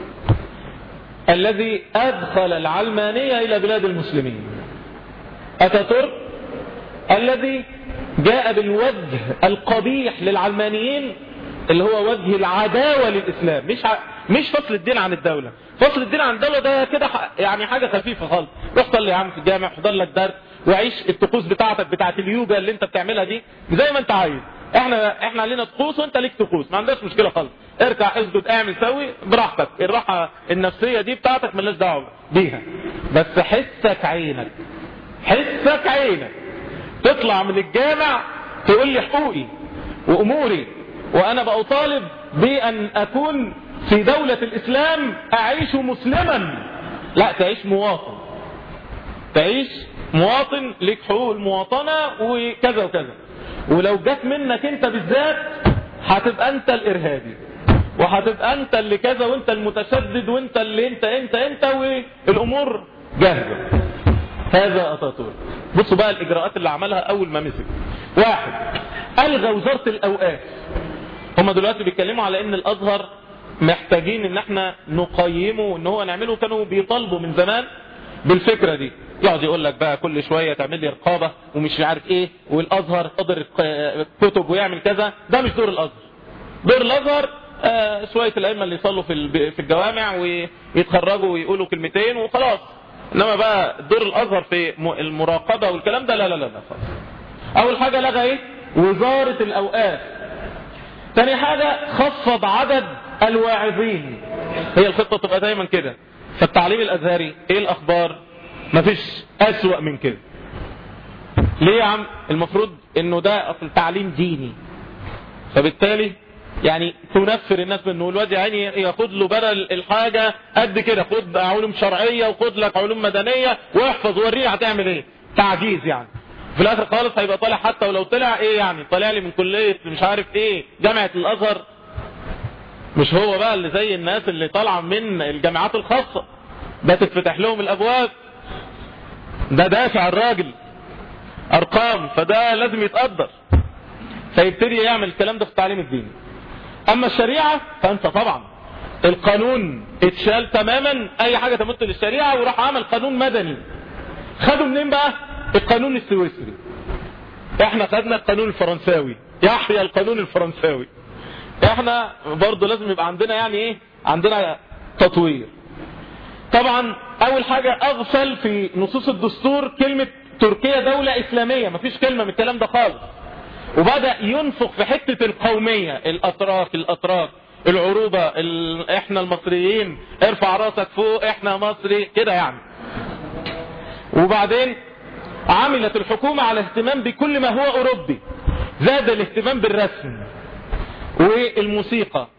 الذي ادخل العلمانية الى بلاد المسلمين اتاتورك الذي جاء بالوجه القبيح للعلمانيين اللي هو وجه العداوة للإسلام مش ع... مش فصل الدين عن الدولة فصل الدين عن الدولة ده كده ح... يعني حاجة خفيفة خالص روح صلي يا عم في الجامع احضر لك درس وعيش الطقوس بتاعتك بتاعت اليوجا اللي انت بتعملها دي زي ما انت عايز احنا احنا علينا طقوس وانت ليك طقوس ما عندناش مشكلة خالص اركع اسجد اعمل سوي براحتك الراحة النفسية دي بتاعتك مالناش دعوة بيها بس حسك عينك حسك عينك تطلع من الجامع تقول لي حقوقي واموري وانا بأطالب بان اكون في دولة الاسلام اعيش مسلما لا تعيش مواطن تعيش مواطن لك حقوق المواطنة وكذا وكذا ولو جت منك انت بالذات هتبقى انت الارهابي وهتبقى انت اللي كذا وانت المتشدد وانت اللي انت انت انت والامور جاهزة هذا اتاتورك بصوا بقى الاجراءات اللي عملها اول ما مسك واحد الغى وزارة الاوقاف هم دلوقتي بيتكلموا على ان الازهر محتاجين ان احنا نقيمه وان هو نعمله كانوا بيطالبوا من زمان بالفكرة دي يقعد يقول لك بقى كل شوية تعمل لي رقابة ومش عارف ايه والازهر قدر كتب ويعمل كذا ده مش دور الازهر دور الازهر آه شوية الائمة اللي يصلوا في في الجوامع ويتخرجوا ويقولوا كلمتين وخلاص انما بقى دور الازهر في المراقبة والكلام ده لا لا لا لا خالص اول حاجة لغى ايه وزارة الاوقاف تاني حاجة خفض عدد الواعظين هي الخطة تبقى دايما كده فالتعليم الازهري ايه الاخبار مفيش اسوأ من كده ليه يا عم المفروض انه ده اصل تعليم ديني فبالتالي يعني تنفر الناس منه الواد يعني ياخد له بدل الحاجة قد كده خد علوم شرعية وخد لك علوم مدنية واحفظ وريني هتعمل ايه تعجيز يعني في الاخر خالص هيبقى طالع حتى ولو طلع ايه يعني طالع لي من كلية مش عارف ايه جامعة الازهر مش هو بقى اللي زي الناس اللي طالعة من الجامعات الخاصة ده تتفتح لهم الابواب ده دافع الراجل ارقام فده لازم يتقدر فيبتدي يعمل الكلام ده في التعليم الديني اما الشريعة فانت طبعا القانون اتشال تماما اي حاجة تمت للشريعة وراح عمل قانون مدني خدوا منين بقى القانون السويسري احنا خدنا القانون الفرنساوي يحيى القانون الفرنساوي احنا برضو لازم يبقى عندنا يعني ايه عندنا تطوير طبعا اول حاجة اغفل في نصوص الدستور كلمة تركيا دولة اسلامية مفيش كلمة من الكلام ده خالص وبدأ ينفق في حتة القومية الاتراك الاتراك العروبة ال... احنا المصريين ارفع راسك فوق احنا مصري كده يعني وبعدين عملت الحكومة على اهتمام بكل ما هو اوروبي زاد الاهتمام بالرسم والموسيقى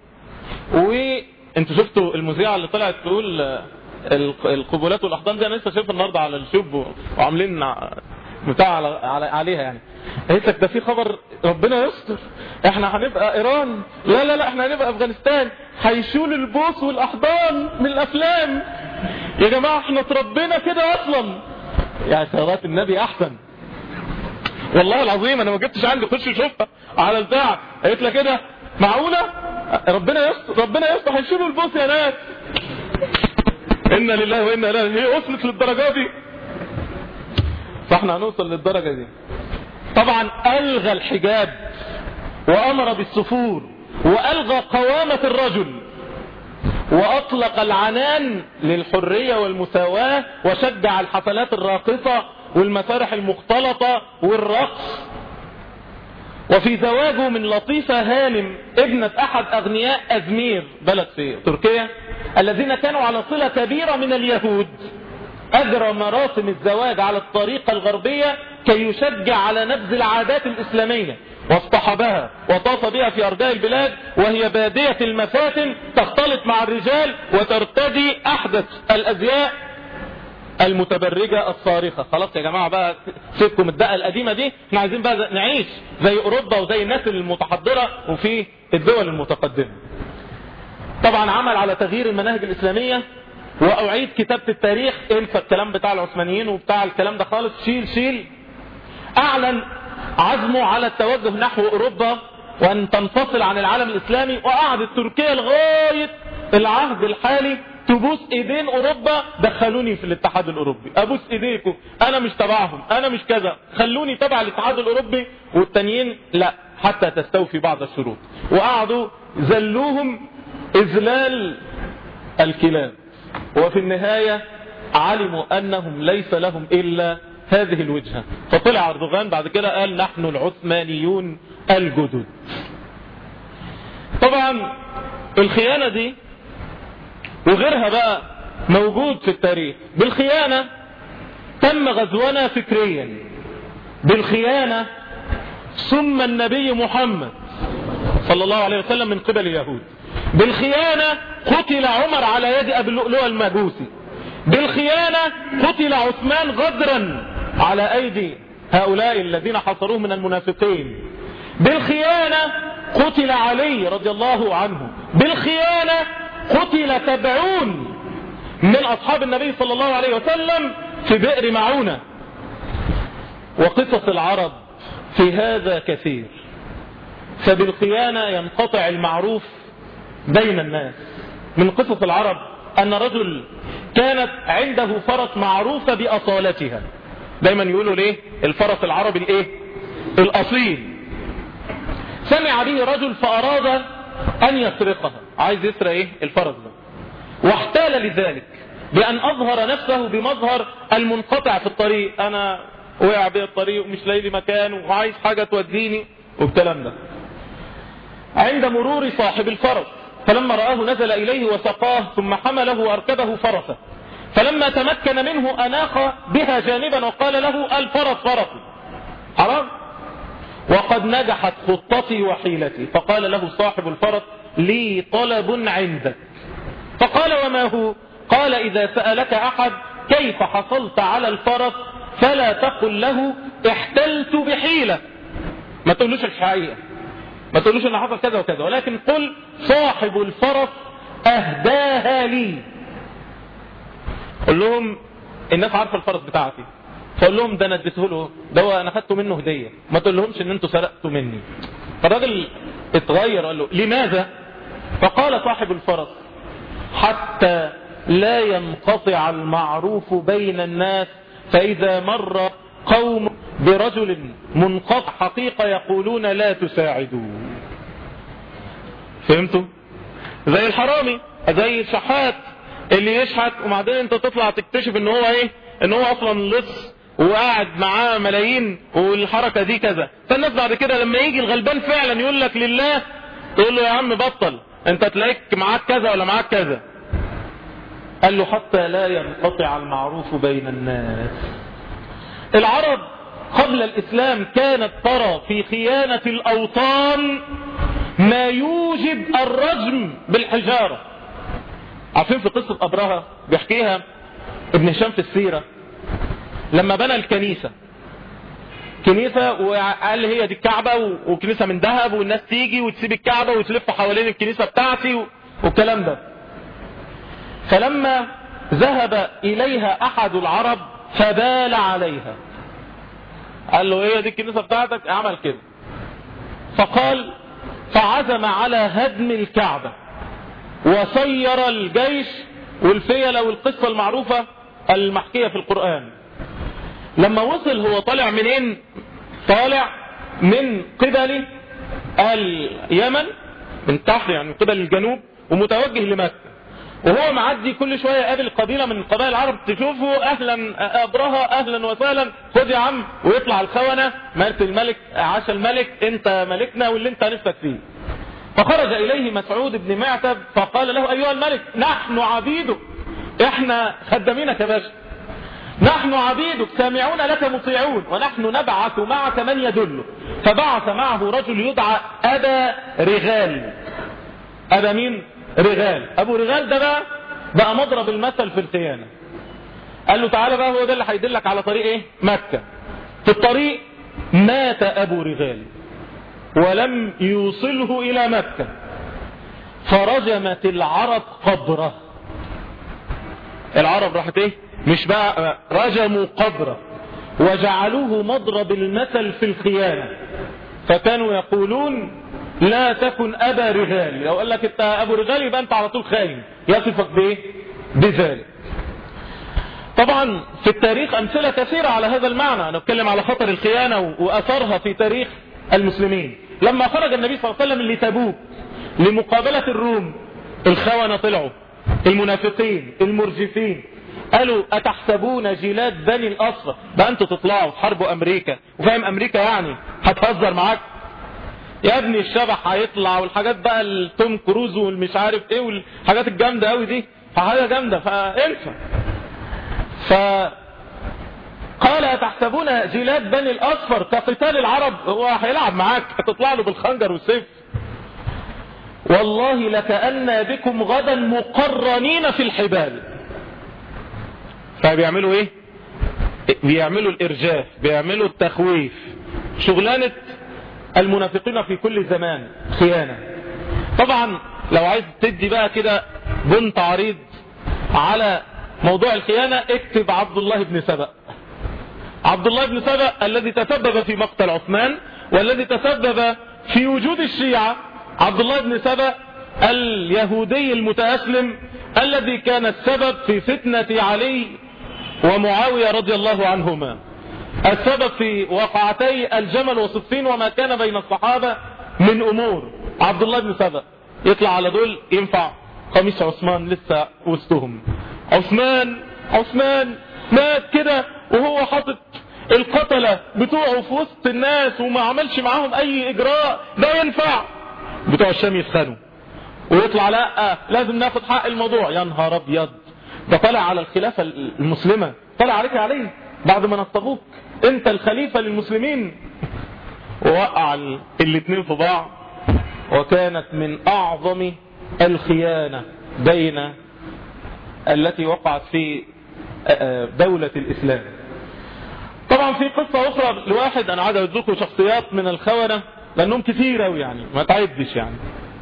وانتوا شفتوا المذيعة اللي طلعت تقول القبولات والاحضان دي انا لسه شايفها النهارده على الشوب وعاملين بتاع على على عليها يعني قالت لك ده في خبر ربنا يستر احنا هنبقى ايران لا لا لا احنا هنبقى افغانستان هيشول البوس والاحضان من الافلام يا جماعه احنا اتربينا كده اصلا يعني صلاه النبي احسن والله العظيم انا ما جبتش عندي خش شوفها على البتاع قالت لك كده معقوله ربنا يستر ربنا يستر هيشيلوا البوس يا ناس انا لله وانا اليه هي وصلت للدرجه دي فاحنا هنوصل للدرجة دي طبعا ألغى الحجاب وأمر بالسفور وألغى قوامة الرجل وأطلق العنان للحرية والمساواة وشجع الحفلات الراقصة والمسارح المختلطة والرقص وفي زواجه من لطيفة هانم ابنة أحد أغنياء أزمير بلد في تركيا الذين كانوا على صلة كبيرة من اليهود أجرى مراسم الزواج على الطريقة الغربية كي يشجع على نبذ العادات الإسلامية واصطحبها وطاف بها في أرجاء البلاد وهي بادية المفاتن تختلط مع الرجال وترتدي أحدث الأزياء المتبرجة الصارخة خلاص يا جماعة بقى سيبكم الدقة القديمة دي احنا عايزين بقى نعيش زي أوروبا وزي الناس المتحضرة وفي الدول المتقدمة طبعا عمل على تغيير المناهج الإسلامية وأعيد كتابة التاريخ انسى الكلام بتاع العثمانيين وبتاع الكلام ده خالص شيل شيل أعلن عزمه على التوجه نحو أوروبا وأن تنفصل عن العالم الإسلامي وقعدت تركيا لغاية العهد الحالي تبوس ايدين اوروبا دخلوني في الاتحاد الاوروبي ابوس ايديكم انا مش تبعهم انا مش كذا خلوني تبع الاتحاد الاوروبي والتانيين لا حتى تستوفي بعض الشروط وقعدوا زلوهم اذلال الكلاب وفي النهاية علموا انهم ليس لهم الا هذه الوجهة فطلع اردوغان بعد كده قال نحن العثمانيون الجدد طبعا الخيانة دي وغيرها بقى موجود في التاريخ بالخيانة تم غزونا فكريا بالخيانة ثم النبي محمد صلى الله عليه وسلم من قبل اليهود بالخيانة قتل عمر على يد أبي اللؤلؤ المجوسي بالخيانة قتل عثمان غدرا على أيدي هؤلاء الذين حصروه من المنافقين بالخيانة قتل علي رضي الله عنه بالخيانة قتل سبعون من أصحاب النبي صلى الله عليه وسلم في بئر معونة وقصص العرب في هذا كثير فبالخيانة ينقطع المعروف بين الناس من قصص العرب أن رجل كانت عنده فرس معروفة بأصالتها دايما يقولوا ليه الفرس العربي الايه الاصيل سمع به رجل فاراد ان يسرقها عايز يسرق ايه الفرس ده واحتال لذلك بان اظهر نفسه بمظهر المنقطع في الطريق انا وقع بي الطريق ومش لاقي لي مكان وعايز حاجة توديني والكلام ده عند مرور صاحب الفرس فلما رآه نزل إليه وسقاه ثم حمله وأركبه فرسه فلما تمكن منه أناخ بها جانبا وقال له الفرس فرسي حرام وقد نجحت خطتي وحيلتي فقال له صاحب الفرس لي طلب عندك فقال وما هو قال إذا سألك أحد كيف حصلت على الفرس فلا تقل له احتلت بحيلة ما تقولوش الحقيقة ما تقولوش ان حصل كذا وكذا ولكن قل صاحب الفرس اهداها لي قل لهم الناس عارفه الفرس بتاعتي فقول لهم ده انا اديته له ده انا خدته منه هديه ما تقول لهمش ان انتوا سرقتوا مني فالراجل اتغير قال له لماذا فقال صاحب الفرس حتى لا ينقطع المعروف بين الناس فاذا مر قوم برجل منقطع حقيقة يقولون لا تساعدوا فهمتوا زي الحرامي زي الشحات اللي يشحت وبعدين انت تطلع تكتشف ان هو ايه ان هو اصلا لص وقاعد معاه ملايين والحركة دي كذا فالناس بعد كده لما يجي الغلبان فعلا يقول لك لله تقول له يا عم بطل انت تلاقيك معاك كذا ولا معاك كذا قال له حتى لا ينقطع المعروف بين الناس العرب قبل الإسلام كانت ترى في خيانة الأوطان ما يوجب الرجم بالحجارة عارفين في قصة أبرهة بيحكيها ابن هشام في السيرة لما بنى الكنيسة كنيسة وقال هي دي الكعبة وكنيسة من ذهب والناس تيجي وتسيب الكعبة وتلف حوالين الكنيسة بتاعتي والكلام ده فلما ذهب إليها أحد العرب فبال عليها قال له ايه دي الكنيسة بتاعتك عمل كده فقال فعزم على هدم الكعبة وسير الجيش والفيلة والقصة المعروفة المحكية في القرآن لما وصل هو طالع منين طالع من قبل اليمن من تحت يعني من قبل الجنوب ومتوجه لمكة وهو معدي كل شوية يقابل قبيلة من القبائل العرب تشوفه اهلا ابرها اهلا وسهلا خد يا عم ويطلع الخونة مالت الملك عاش الملك انت ملكنا واللي انت نفسك فيه فخرج اليه مسعود بن معتب فقال له ايها الملك نحن عبيدك احنا خدامينك يا باشا نحن عبيدك سامعون لك مطيعون ونحن نبعث معك من يدلك فبعث معه رجل يدعى أبا رغال أبا مين رغال أبو رغال ده بقى بقى مضرب المثل في الخيانة قال له تعالى بقى هو ده اللي هيدلك على طريق ايه مكة في الطريق مات أبو رغال ولم يوصله إلى مكة فرجمت العرب قبره العرب راحت ايه مش بقى رجموا قبره وجعلوه مضرب المثل في الخيانة فكانوا يقولون لا تكن أبا رغال لو قال لك انت أبو رغال يبقى انت على طول خاين يصفك بايه بذلك طبعا في التاريخ أمثلة كثيرة على هذا المعنى أنا أتكلم على خطر الخيانة وأثرها في تاريخ المسلمين لما خرج النبي صلى الله عليه وسلم لتبوك لمقابلة الروم الخونة طلعوا المنافقين المرجفين قالوا أتحسبون جلاد بني الأصفر بقى أنتوا تطلعوا تحاربوا أمريكا وفاهم أمريكا يعني هتهزر معاك يا ابني الشبح هيطلع والحاجات بقى التوم كروز والمش عارف ايه والحاجات الجامدة قوي دي فحاجة جامدة فانسى ف قال أتحسبون جلاد بني الأصفر كقتال العرب هو هيلعب معاك هتطلع له بالخنجر والسيف والله لكأن بكم غدا مقرنين في الحبال فبيعملوا ايه بيعملوا الارجاف بيعملوا التخويف شغلانة المنافقين في كل زمان خيانة طبعا لو عايز تدي بقى كده بنت عريض على موضوع الخيانة اكتب عبد الله بن سبأ عبد الله بن سبأ الذي تسبب في مقتل عثمان والذي تسبب في وجود الشيعة عبد الله بن سبأ اليهودي المتأسلم الذي كان السبب في فتنة علي ومعاوية رضي الله عنهما السبب في وقعتي الجمل وصفين وما كان بين الصحابة من أمور عبد الله بن سبأ يطلع على دول ينفع قميص عثمان لسه وسطهم عثمان عثمان مات كده وهو حاطط القتلة بتوعه في وسط الناس وما عملش معاهم اي اجراء ده ينفع بتوع الشام يسخنوا ويطلع لا لازم ناخد حق الموضوع يا نهار ابيض ده طلع على الخلافة المسلمة طلع عليك عليه بعد ما نصبوك انت الخليفة للمسلمين ووقع الاثنين في بعض وكانت من اعظم الخيانة بين التي وقعت في دولة الاسلام طبعا في قصة اخرى لواحد انا عايز اذكر شخصيات من الخونة لانهم كثير اوي يعني ما تعدش يعني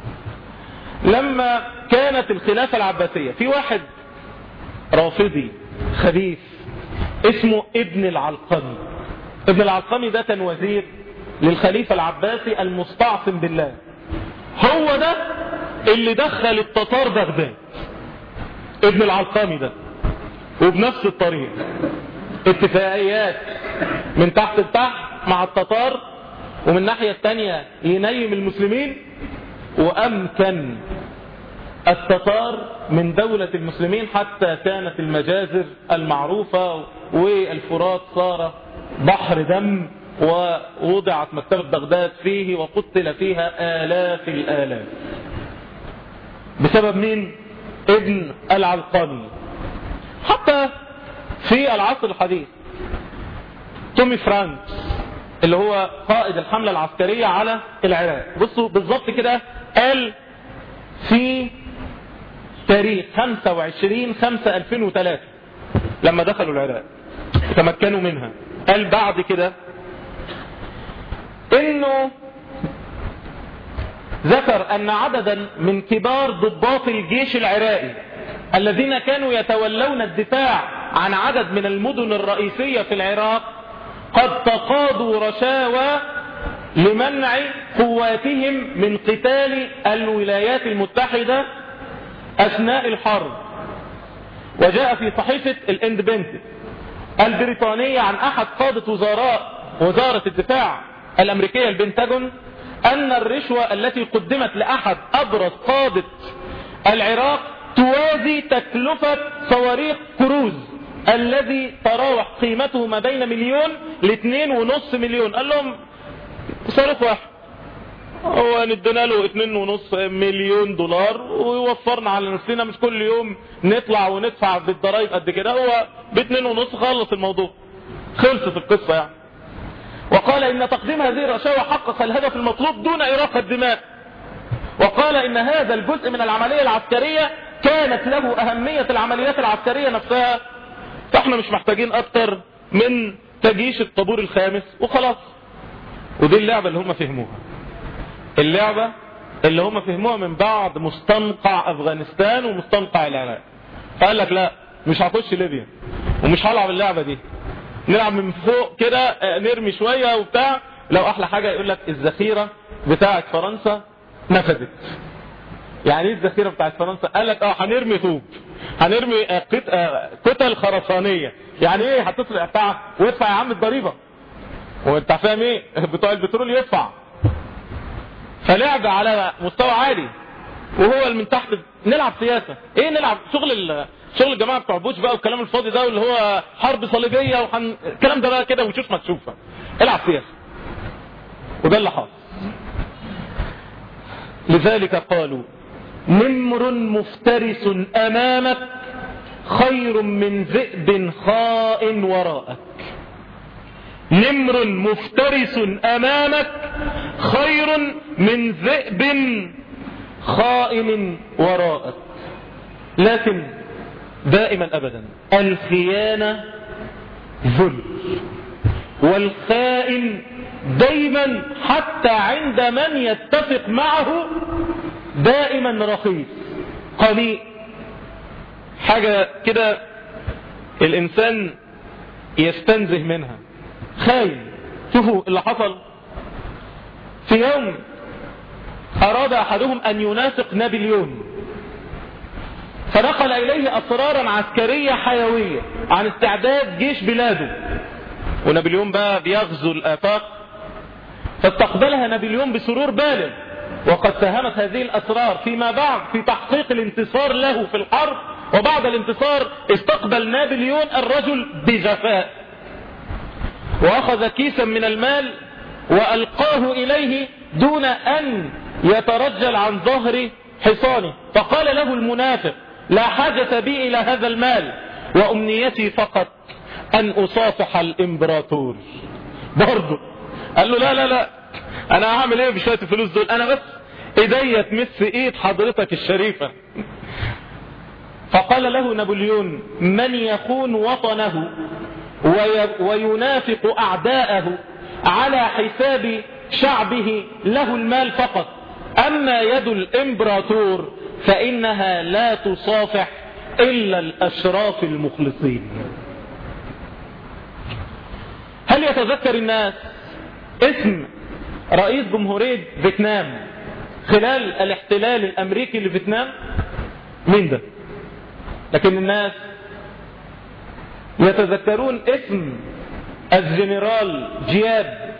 لما كانت الخلافة العباسية في واحد رافضي خبيث اسمه ابن العلقمي ابن العلقمي ده كان وزير للخليفة العباسي المستعصم بالله هو ده اللي دخل التتار بغداد ابن العلقمي ده وبنفس الطريق اتفاقيات من تحت لتحت مع التتار ومن الناحية التانية ينيم المسلمين وأمكن التتار من دولة المسلمين حتى كانت المجازر المعروفة والفرات صار بحر دم ووضعت مكتبة بغداد فيه وقتل فيها آلاف الآلاف بسبب مين؟ ابن العلقمي حتى في العصر الحديث تومي فرانكس اللي هو قائد الحملة العسكرية على العراق بصوا بالظبط كده قال في تاريخ 25 5 2003 لما دخلوا العراق تمكنوا منها قال بعد كده انه ذكر ان عددا من كبار ضباط الجيش العراقي الذين كانوا يتولون الدفاع عن عدد من المدن الرئيسية في العراق قد تقاضوا رشاوى لمنع قواتهم من قتال الولايات المتحدة أثناء الحرب وجاء في صحيفة الاندبنت البريطانية عن أحد قادة وزراء وزارة الدفاع الأمريكية البنتاجون أن الرشوة التي قدمت لأحد أبرز قادة العراق توازي تكلفة صواريخ كروز الذي تراوح قيمته ما بين مليون لاثنين ونص مليون قال لهم صاروخ واحد هو ندينا له اتنين ونص مليون دولار ويوفرنا على نفسنا مش كل يوم نطلع وندفع بالضرايب قد كده هو باتنين ونص خلص الموضوع خلصت القصة يعني وقال ان تقديم هذه الرشاوى حقق الهدف المطلوب دون اراقة الدماء وقال ان هذا الجزء من العملية العسكرية كانت له اهمية العمليات العسكرية نفسها فاحنا مش محتاجين اكتر من تجيش الطابور الخامس وخلاص ودي اللعبة اللي هم فهموها اللعبة اللي هم فهموها من بعد مستنقع افغانستان ومستنقع العراق فقال لك لا مش هخش ليبيا ومش هلعب اللعبة دي نلعب من فوق كده نرمي شوية وبتاع لو احلى حاجة يقول لك الذخيرة بتاعت فرنسا نفذت يعني ايه الذخيرة بتاعت فرنسا قال لك اه هنرمي طوب هنرمي كتل خرسانية يعني ايه هتطلع بتاع وادفع يا عم الضريبة وانت فاهم ايه بتوع البترول يدفع فلعب على مستوى عالي وهو من تحت نلعب سياسة ايه نلعب شغل ال... شغل الجماعة بتوع بوش بقى والكلام الفاضي ده واللي هو حرب صليبية وحن... الكلام ده بقى كده وشوف ما تشوفها العب سياسة وده اللي حاصل لذلك قالوا نمر مفترس امامك خير من ذئب خاء وراءك نمر مفترس امامك خير من ذئب خائن وراءك لكن دائما ابدا الخيانة ذل والخائن دائما حتى عند من يتفق معه دائما رخيص قليل حاجة كده الانسان يستنزه منها خاين شوفوا اللي حصل في يوم اراد احدهم ان ينافق نابليون فنقل اليه اسرارا عسكرية حيوية عن استعداد جيش بلاده ونابليون بقى بيغزو الافاق فاستقبلها نابليون بسرور بالغ وقد ساهمت هذه الاسرار فيما بعد في تحقيق الانتصار له في الحرب وبعد الانتصار استقبل نابليون الرجل بجفاء واخذ كيسا من المال والقاه اليه دون ان يترجل عن ظهر حصانه فقال له المنافق لا حاجة بي الى هذا المال وامنيتي فقط ان اصافح الامبراطور برضه قال له لا لا لا انا هعمل ايه بشوية الفلوس دول انا بس ايديا تمس ايد حضرتك الشريفة فقال له نابليون من يخون وطنه وينافق اعداءه على حساب شعبه له المال فقط اما يد الامبراطور فانها لا تصافح الا الاشراف المخلصين هل يتذكر الناس اسم رئيس جمهورية فيتنام خلال الاحتلال الامريكي لفيتنام مين ده لكن الناس يتذكرون اسم الجنرال جياب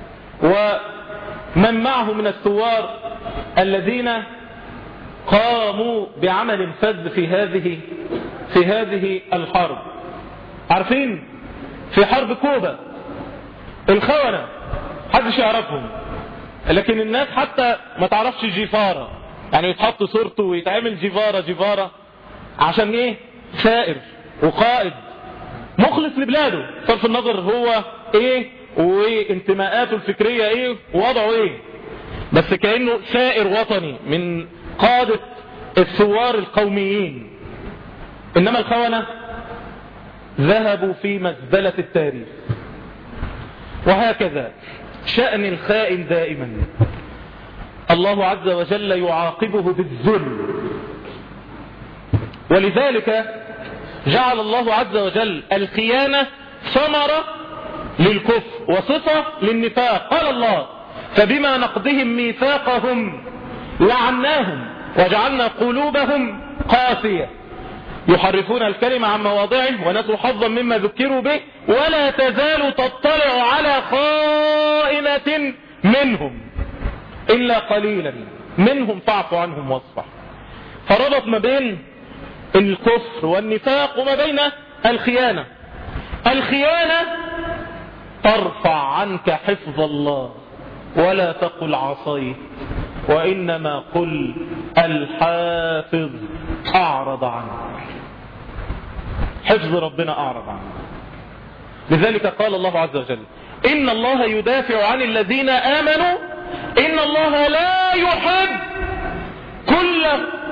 ومن معه من الثوار الذين قاموا بعمل فذ في هذه في هذه الحرب عارفين في حرب كوبا الخونة محدش يعرفهم لكن الناس حتى ما تعرفش جيفارة يعني يتحط صورته ويتعمل جيفارة جيفارة عشان ايه ثائر وقائد مخلص لبلاده صرف النظر هو ايه وانتماءاته الفكرية ايه ووضعه ايه بس كأنه ثائر وطني من قادة الثوار القوميين انما الخونة ذهبوا في مزبلة التاريخ وهكذا شأن الخائن دائما الله عز وجل يعاقبه بالذل ولذلك جعل الله عز وجل الخيانة ثمرة للكفر وصفة للنفاق قال الله فبما نقضهم ميثاقهم لعناهم وجعلنا قلوبهم قاسية يحرفون الكلمة عن مواضعه ونسوا حظا مما ذكروا به ولا تزال تطلع على خائنة منهم إلا قليلا منهم فاعف عنهم واصفح فربط ما بين الكفر والنفاق وما بين الخيانة الخيانة ترفع عنك حفظ الله ولا تقل عصيت وإنما قل الحافظ أعرض عنك حفظ ربنا أعرض عنك لذلك قال الله عز وجل إن الله يدافع عن الذين آمنوا إن الله لا يحب كل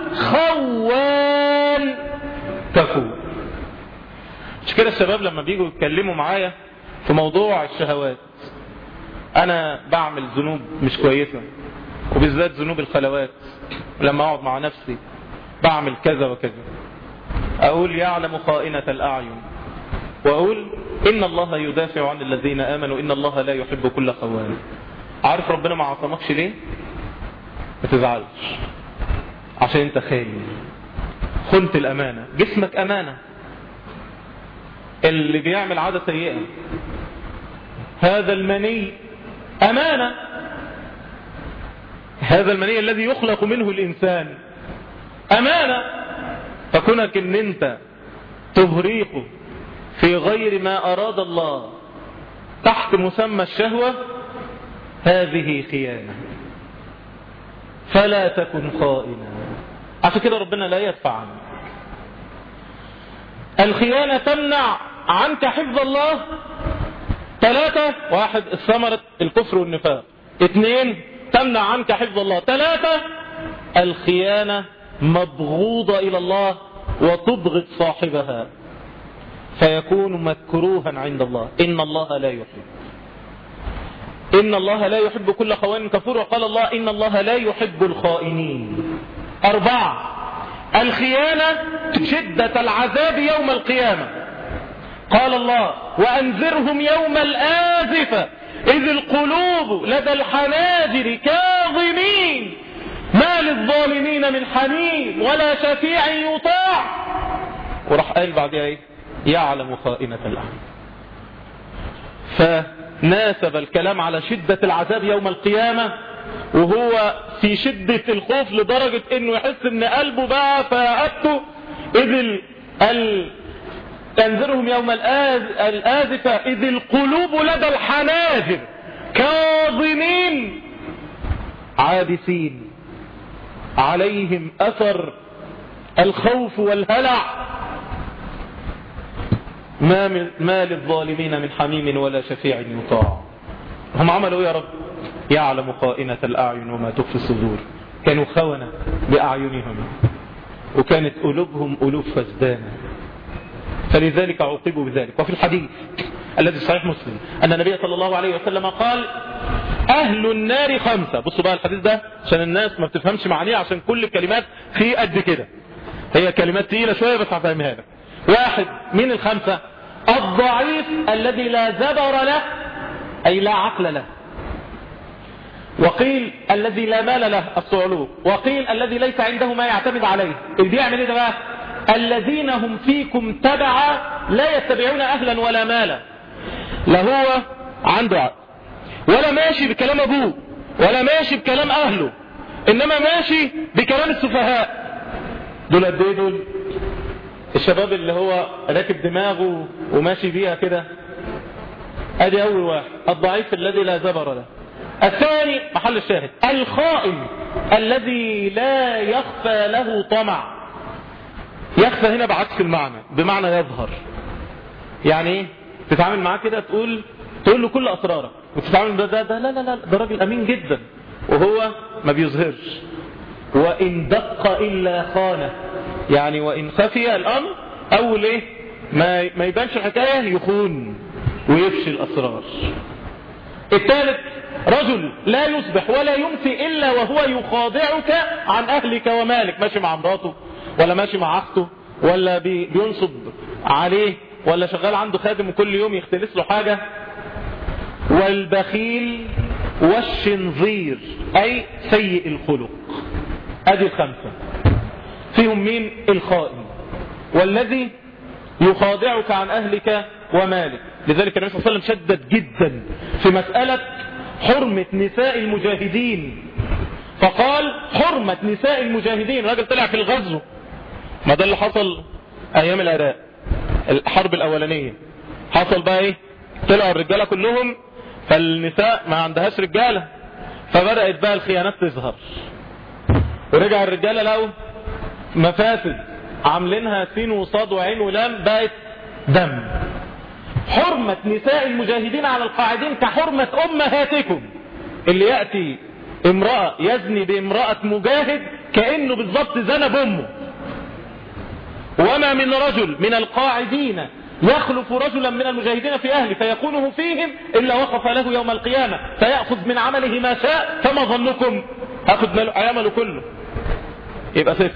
خوان كفور مش كده الشباب لما بيجوا يتكلموا معايا في موضوع الشهوات انا بعمل ذنوب مش كويسة وبالذات ذنوب الخلوات لما اقعد مع نفسي بعمل كذا وكذا اقول يعلم خائنة الاعين واقول ان الله يدافع عن الذين امنوا ان الله لا يحب كل خوان عارف ربنا ما عصمكش ليه ما تزعلش عشان انت خاين خنت الامانة جسمك امانة اللي بيعمل عادة سيئة هذا المني أمانة هذا المني الذي يخلق منه الإنسان أمانة فكونك ان انت تهريقه في غير ما أراد الله تحت مسمى الشهوة هذه خيانة فلا تكن خائنا عشان كده ربنا لا يدفع عنك الخيانة تمنع عنك حفظ الله ثلاثة واحد الثمرة الكفر والنفاق اثنين تمنع عنك حفظ الله ثلاثة الخيانة مبغوضة إلى الله وتبغض صاحبها فيكون مكروها عند الله إن الله لا يحب إن الله لا يحب كل خوان كفور وقال الله إن الله لا يحب الخائنين أربعة الخيانة شدة العذاب يوم القيامة قال الله وأنذرهم يوم الآزفة إذ القلوب لدى الحناجر كاظمين ما للظالمين من حميم ولا شفيع يطاع وراح قال بعدها ايه يعلم خائنة الأعين فناسب الكلام على شدة العذاب يوم القيامة وهو في شدة الخوف لدرجة انه يحس ان قلبه بقى فأبته اذ ال... ال... تنذرهم يوم الآز... الآزفة اذ القلوب لدى الحناجر كاظمين عابسين عليهم اثر الخوف والهلع ما, من ما للظالمين من حميم ولا شفيع يطاع هم عملوا يا رب يعلم خائنة الأعين وما تخفي الصدور كانوا خونة بأعينهم وكانت قلوبهم قلوب فسدانة فلذلك عوقبوا بذلك وفي الحديث الذي صحيح مسلم أن النبي صلى الله عليه وسلم قال أهل النار خمسة بصوا بقى الحديث ده عشان الناس ما بتفهمش معانيه عشان كل الكلمات فيه قد كده هي كلمات تقيلة شوية بس هفهمها لك واحد من الخمسة الضعيف الذي لا زبر له أي لا عقل له وقيل الذي لا مال له الصعلوك وقيل الذي ليس عنده ما يعتمد عليه اللي بيعمل ايه ده بقى الذين هم فيكم تبعا لا يتبعون اهلا ولا مالا لا هو عنده عقل ولا ماشي بكلام ابوه ولا ماشي بكلام اهله انما ماشي بكلام السفهاء دول قد ايه دول الشباب اللي هو راكب دماغه وماشي بيها كده ادي اول واحد الضعيف الذي لا زبر له الثاني محل الشاهد الخائن الذي لا يخفى له طمع يخفى هنا بعكس المعنى بمعنى يظهر يعني ايه تتعامل معاه كده تقول تقول له كل اسرارك وتتعامل ده ده, ده لا لا لا ده راجل امين جدا وهو ما بيظهرش وان دق الا خانه يعني وان خفي الامر اول ايه ما ما يبانش الحكايه يخون ويفشي الاسرار الثالث رجل لا يصبح ولا يمسي إلا وهو يخاضعك عن أهلك ومالك ماشي مع مراته ولا ماشي مع أخته ولا بي بينصب عليه ولا شغال عنده خادم وكل يوم يختلس له حاجة والبخيل والشنظير أي سيء الخلق أدي الخمسة فيهم مين الخائن والذي يخادعك عن أهلك ومالك لذلك النبي صلى الله عليه وسلم شدد جدا في مسألة حرمة نساء المجاهدين فقال حرمة نساء المجاهدين راجل طلع في الغزو ما ده اللي حصل ايام العراق الحرب الاولانية حصل بقى ايه طلعوا الرجالة كلهم فالنساء ما عندهاش رجالة فبدأت بقى الخيانات تظهر ورجع الرجالة لقوا مفاسد عاملينها سين وصاد وعين ولام بقت دم حرمة نساء المجاهدين على القاعدين كحرمة أمهاتكم اللي يأتي امرأة يزني بامرأة مجاهد كأنه بالضبط زنى بأمه وما من رجل من القاعدين يخلف رجلا من المجاهدين في أهله فيكونه فيهم إلا وقف له يوم القيامة فيأخذ من عمله ما شاء فما ظنكم أخذ عمله كله يبقى صفر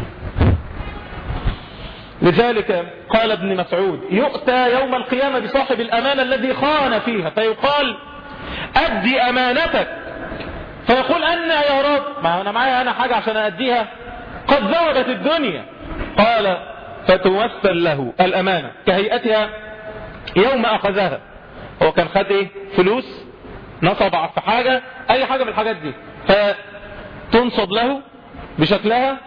لذلك قال ابن مسعود يؤتى يوم القيامة بصاحب الأمانة الذي خان فيها فيقال أدي أمانتك فيقول أنا يا رب ما أنا معايا أنا حاجة عشان أديها قد ذوبت الدنيا قال فتوسل له الأمانة كهيئتها يوم أخذها هو كان خد إيه فلوس نصب في حاجة أي حاجة من الحاجات دي فتنصب له بشكلها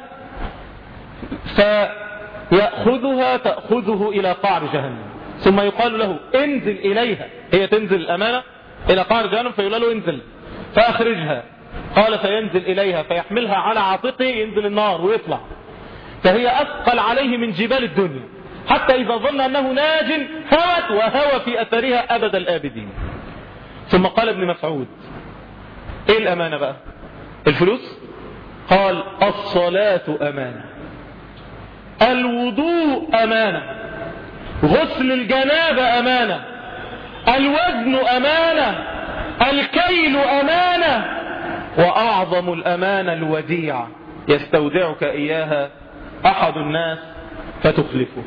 فيأخذها تأخذه إلى قعر جهنم ثم يقال له انزل إليها هي تنزل الأمانة إلى قعر جهنم فيقول له انزل فأخرجها قال فينزل إليها فيحملها على عاتقه ينزل النار ويطلع فهي أثقل عليه من جبال الدنيا حتى إذا ظن أنه ناج هوت وهوى في أثرها أبد الآبدين ثم قال ابن مسعود إيه الأمانة بقى الفلوس قال الصلاة أمانة الوضوء أمانة غسل الجنابة أمانة الوزن أمانة الكيل أمانة وأعظم الأمانة الوديعة يستودعك إياها أحد الناس فتخلفه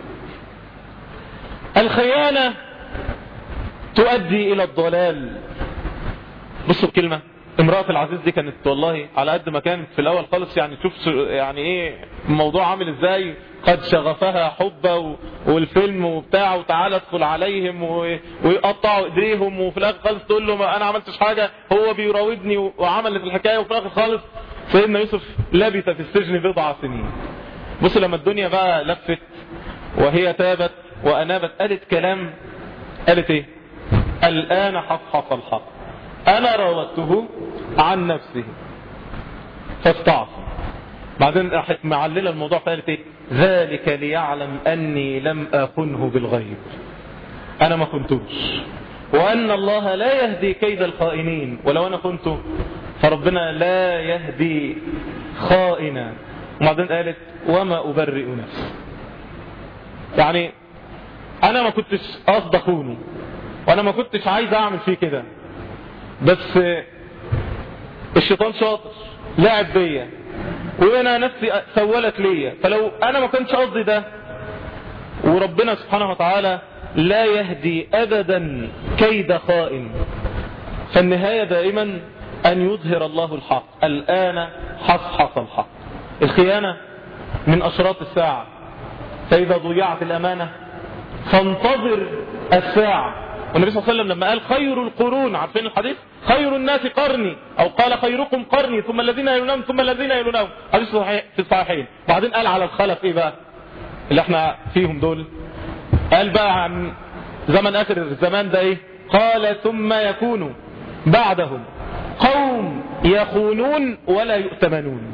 الخيانة تؤدي إلى الضلال بصوا الكلمة امرأة العزيز دي كانت والله على قد ما كانت في الأول خالص يعني شوف يعني إيه الموضوع عامل إزاي قد شغفها حبا والفيلم وبتاع وتعالى ادخل عليهم ويقطعوا ايديهم وفي الاخر خالص تقول له ما انا عملتش حاجة هو بيراودني وعملت الحكاية وفي الاخر خالص سيدنا يوسف لبث في السجن بضع سنين بص لما الدنيا بقى لفت وهي تابت وانابت قالت كلام قالت ايه الان حصحص الحق انا راودته عن نفسه فاستعصى بعدين راحت معللة الموضوع فقالت ايه ذلك ليعلم اني لم اخنه بالغيب انا ما كنتوش وان الله لا يهدي كيد الخائنين ولو انا كنت فربنا لا يهدي خائنا وبعدين قالت وما ابرئ نفسي يعني انا ما كنتش قصد اخونه وانا ما كنتش عايز اعمل فيه كده بس الشيطان شاطر لعب بيا وانا نفسي سولت ليا فلو انا ما كنتش قصدي ده وربنا سبحانه وتعالى لا يهدي ابدا كيد خائن فالنهاية دائما ان يظهر الله الحق الان حصحص الحق الخيانة من اشراط الساعة فاذا ضيعت الامانة فانتظر الساعة والنبي صلى الله عليه وسلم لما قال خير القرون عارفين الحديث خير الناس قرني او قال خيركم قرني ثم الذين يلونهم ثم الذين يلونهم حديث صحيح في الصحيحين بعدين قال على الخلف ايه بقى اللي احنا فيهم دول قال بقى عن زمن اخر الزمان ده ايه قال ثم يكون بعدهم قوم يخونون ولا يؤتمنون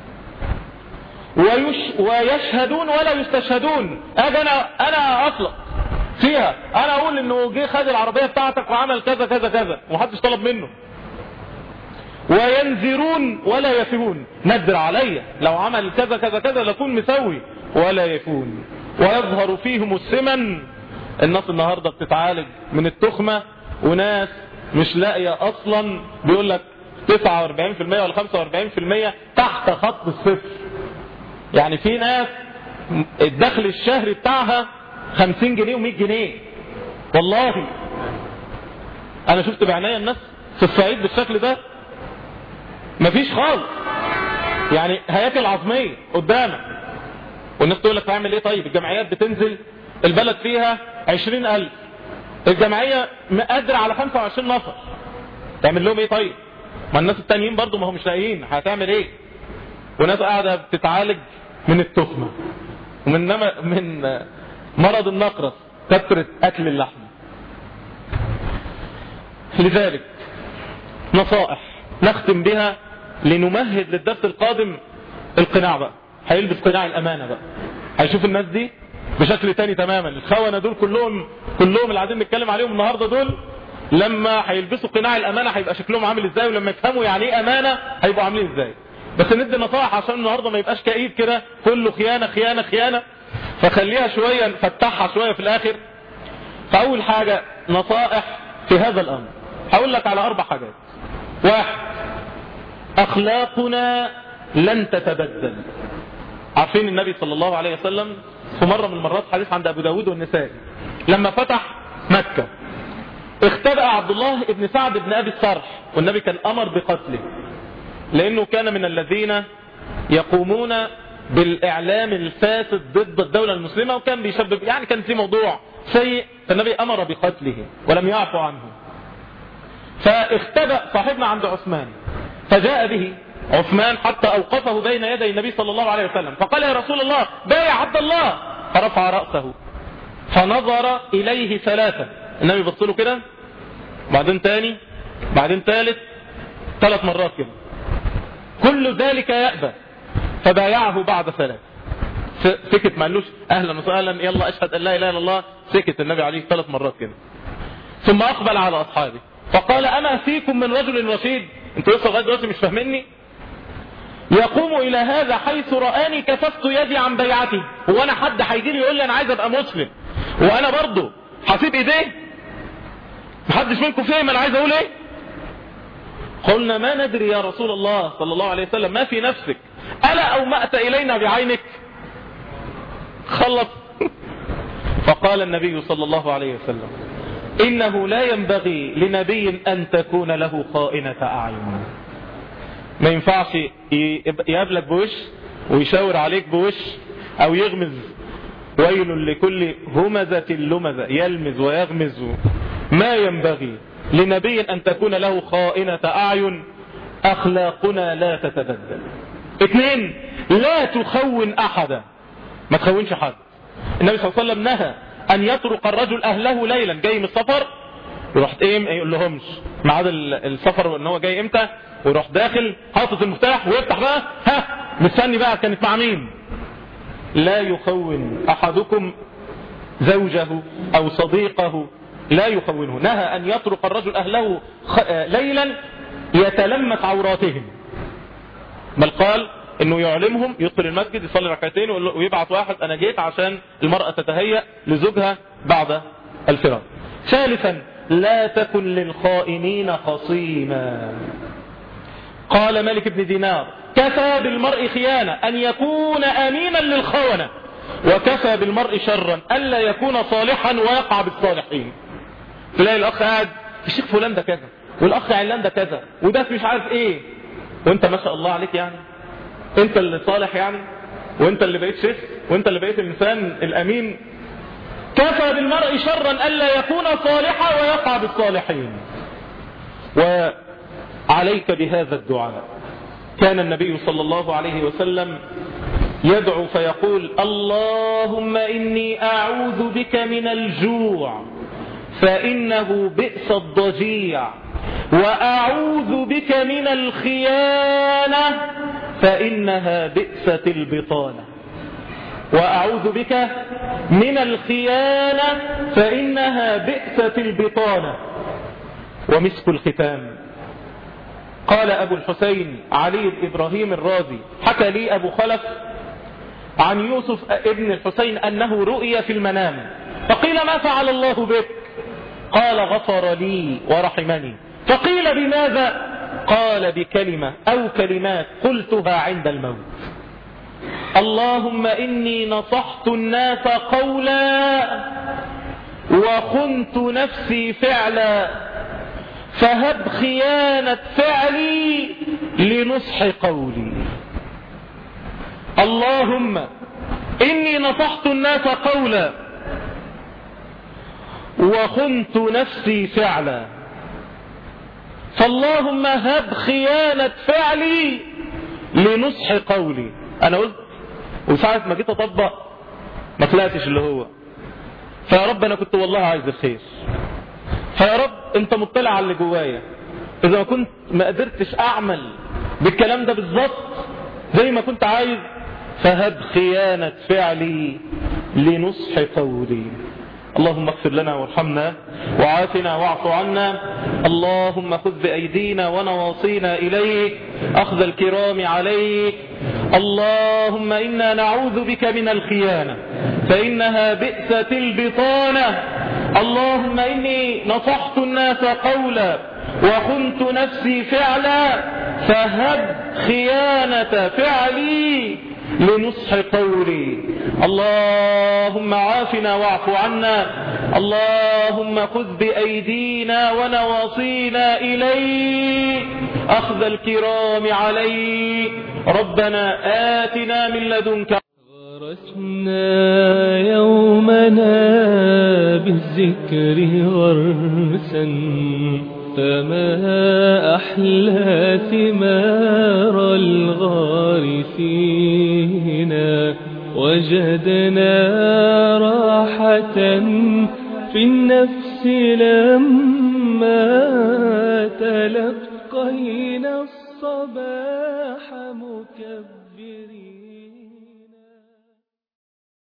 ويش ويشهدون ولا يستشهدون اجي انا انا اطلق فيها انا اقول انه جه خد العربية بتاعتك وعمل كذا كذا كذا ومحدش طلب منه وينذرون ولا يفون نذر عليا لو عمل كذا كذا كذا لكون مسوي ولا يفون ويظهر فيهم السمن الناس النهاردة بتتعالج من التخمة وناس مش لاقية اصلا بيقول لك 49% ولا 45% تحت خط الصفر يعني في ناس الدخل الشهري بتاعها 50 جنيه و100 جنيه والله انا شفت بعناية الناس في الصعيد بالشكل ده مفيش خالص يعني هياكل عظمية قدامك والناس تقول لك تعمل ايه طيب الجمعيات بتنزل البلد فيها عشرين الف الجمعية قادرة على 25 نفر تعمل لهم ايه طيب ما الناس التانيين برضو ما هم مش لاقيين هتعمل ايه وناس قاعدة بتتعالج من التخمة ومن نم... من مرض النقرس كثرة اكل اللحم لذلك نصائح نختم بها لنمهد للدرس القادم القناع بقى هيلبس قناع الامانة بقى هيشوف الناس دي بشكل تاني تماما الخونة دول كلهم كلهم اللي قاعدين نتكلم عليهم النهاردة دول لما هيلبسوا قناع الامانة هيبقى شكلهم عامل ازاي ولما يفهموا يعني ايه امانة هيبقوا عاملين ازاي بس ندي نصائح عشان النهاردة ما يبقاش كئيب كده كله خيانة خيانة خيانة فخليها شوية نفتحها شوية في الاخر فاول حاجة نصائح في هذا الامر هقول لك على اربع حاجات واحد اخلاقنا لن تتبدل عارفين النبي صلى الله عليه وسلم في مرة من المرات حديث عند ابو داود والنسائي لما فتح مكة اختبأ عبد الله ابن سعد بن ابي الصرح والنبي كان امر بقتله لانه كان من الذين يقومون بالاعلام الفاسد ضد الدولة المسلمة وكان بيشبب يعني كان في موضوع سيء فالنبي امر بقتله ولم يعفو عنه فاختبأ صاحبنا عند عثمان فجاء به عثمان حتى اوقفه بين يدي النبي صلى الله عليه وسلم فقال يا رسول الله بايع عبد الله فرفع رأسه فنظر اليه ثلاثة النبي بص له كده بعدين تاني بعدين ثالث ثلاث مرات كده كل ذلك يأبى فبايعه بعد ثلاث سكت ما قالوش اهلا وسهلا يلا اشهد ان لا اله الا الله سكت النبي عليه ثلاث مرات كده ثم اقبل على اصحابه فقال اما فيكم من رجل رشيد انتوا لسه لغايه دلوقتي مش فاهميني يقوم الى هذا حيث رآني كففت يدي عن بيعتي هو انا حد هيجي لي يقول لي انا عايز ابقى مسلم وانا برضه هسيب ايديه محدش منكم فهم انا عايز اقول ايه قلنا ما ندري يا رسول الله صلى الله عليه وسلم ما في نفسك ألا أومأت إلينا بعينك خلص فقال النبي صلى الله عليه وسلم إنه لا ينبغي لنبي أن تكون له خائنة أعين ما ينفعش يقابلك بوش ويشاور عليك بوش أو يغمز ويل لكل همزة لمزة يلمز ويغمز ما ينبغي لنبي أن تكون له خائنة أعين أخلاقنا لا تتبدل اثنين لا تخون أحدا ما تخونش حد النبي صلى الله عليه وسلم نهى أن يطرق الرجل أهله ليلا جاي من السفر يروح ايه ما يقول لهمش ميعاد السفر ان هو جاي امتى ويروح داخل حاطط المفتاح ويفتح بقى ها مستني بقى كانت مع مين لا يخون احدكم زوجه او صديقه لا يخونه نهى ان يطرق الرجل اهله ليلا يتلمس عوراتهم بل قال انه يعلمهم يدخل المسجد يصلي ركعتين ويبعث واحد انا جيت عشان المرأة تتهيأ لزوجها بعد الفراق ثالثا لا تكن للخائنين خصيما قال ملك بن دينار كفى بالمرء خيانة ان يكون امينا للخونة وكفى بالمرء شرا الا يكون صالحا ويقع بالصالحين تلاقي الاخ قاعد الشيخ فلان ده كذا والاخ علان ده كذا وده مش عارف ايه وانت ما شاء الله عليك يعني انت اللي صالح يعني وانت اللي بقيت شيخ وانت اللي بقيت الانسان الامين كفى بالمرء شرا الا يكون صالحا ويقع بالصالحين وعليك بهذا الدعاء كان النبي صلى الله عليه وسلم يدعو فيقول اللهم اني اعوذ بك من الجوع فانه بئس الضجيع واعوذ بك من الخيانه فإنها بئسة البطانة وأعوذ بك من الخيانة فإنها بئسة البطانة ومسك الختام قال أبو الحسين علي بن إبراهيم الرازي حكى لي أبو خلف عن يوسف ابن الحسين أنه رؤي في المنام فقيل ما فعل الله بك قال غفر لي ورحمني فقيل بماذا قال بكلمة أو كلمات قلتها عند الموت اللهم إني نصحت الناس قولا وخنت نفسي فعلا فهب خيانة فعلي لنصح قولي اللهم إني نصحت الناس قولا وخنت نفسي فعلا فاللهم هب خيانة فعلي لنصح قولي أنا قلت وساعة ما جيت أطبق ما طلعتش اللي هو فيا رب أنا كنت والله عايز الخير فيا رب أنت مطلع على اللي جوايا إذا ما كنت ما قدرتش أعمل بالكلام ده بالظبط زي ما كنت عايز فهب خيانة فعلي لنصح قولي اللهم اغفر لنا وارحمنا وعافنا واعف عنا اللهم خذ بأيدينا ونواصينا إليك أخذ الكرام عليك اللهم إنا نعوذ بك من الخيانة فإنها بئسة البطانة اللهم إني نصحت الناس قولا وخنت نفسي فعلا فهب خيانة فعلي لنصح قولي اللهم عافنا واعف عنا اللهم خذ بأيدينا ونواصينا إليك أخذ الكرام عليك ربنا آتنا من لدنك غرسنا يومنا بالذكر غرسا فما أحلى ثمار الغارسين وجدنا راحة في النفس لما تلقينا الصباح مكبر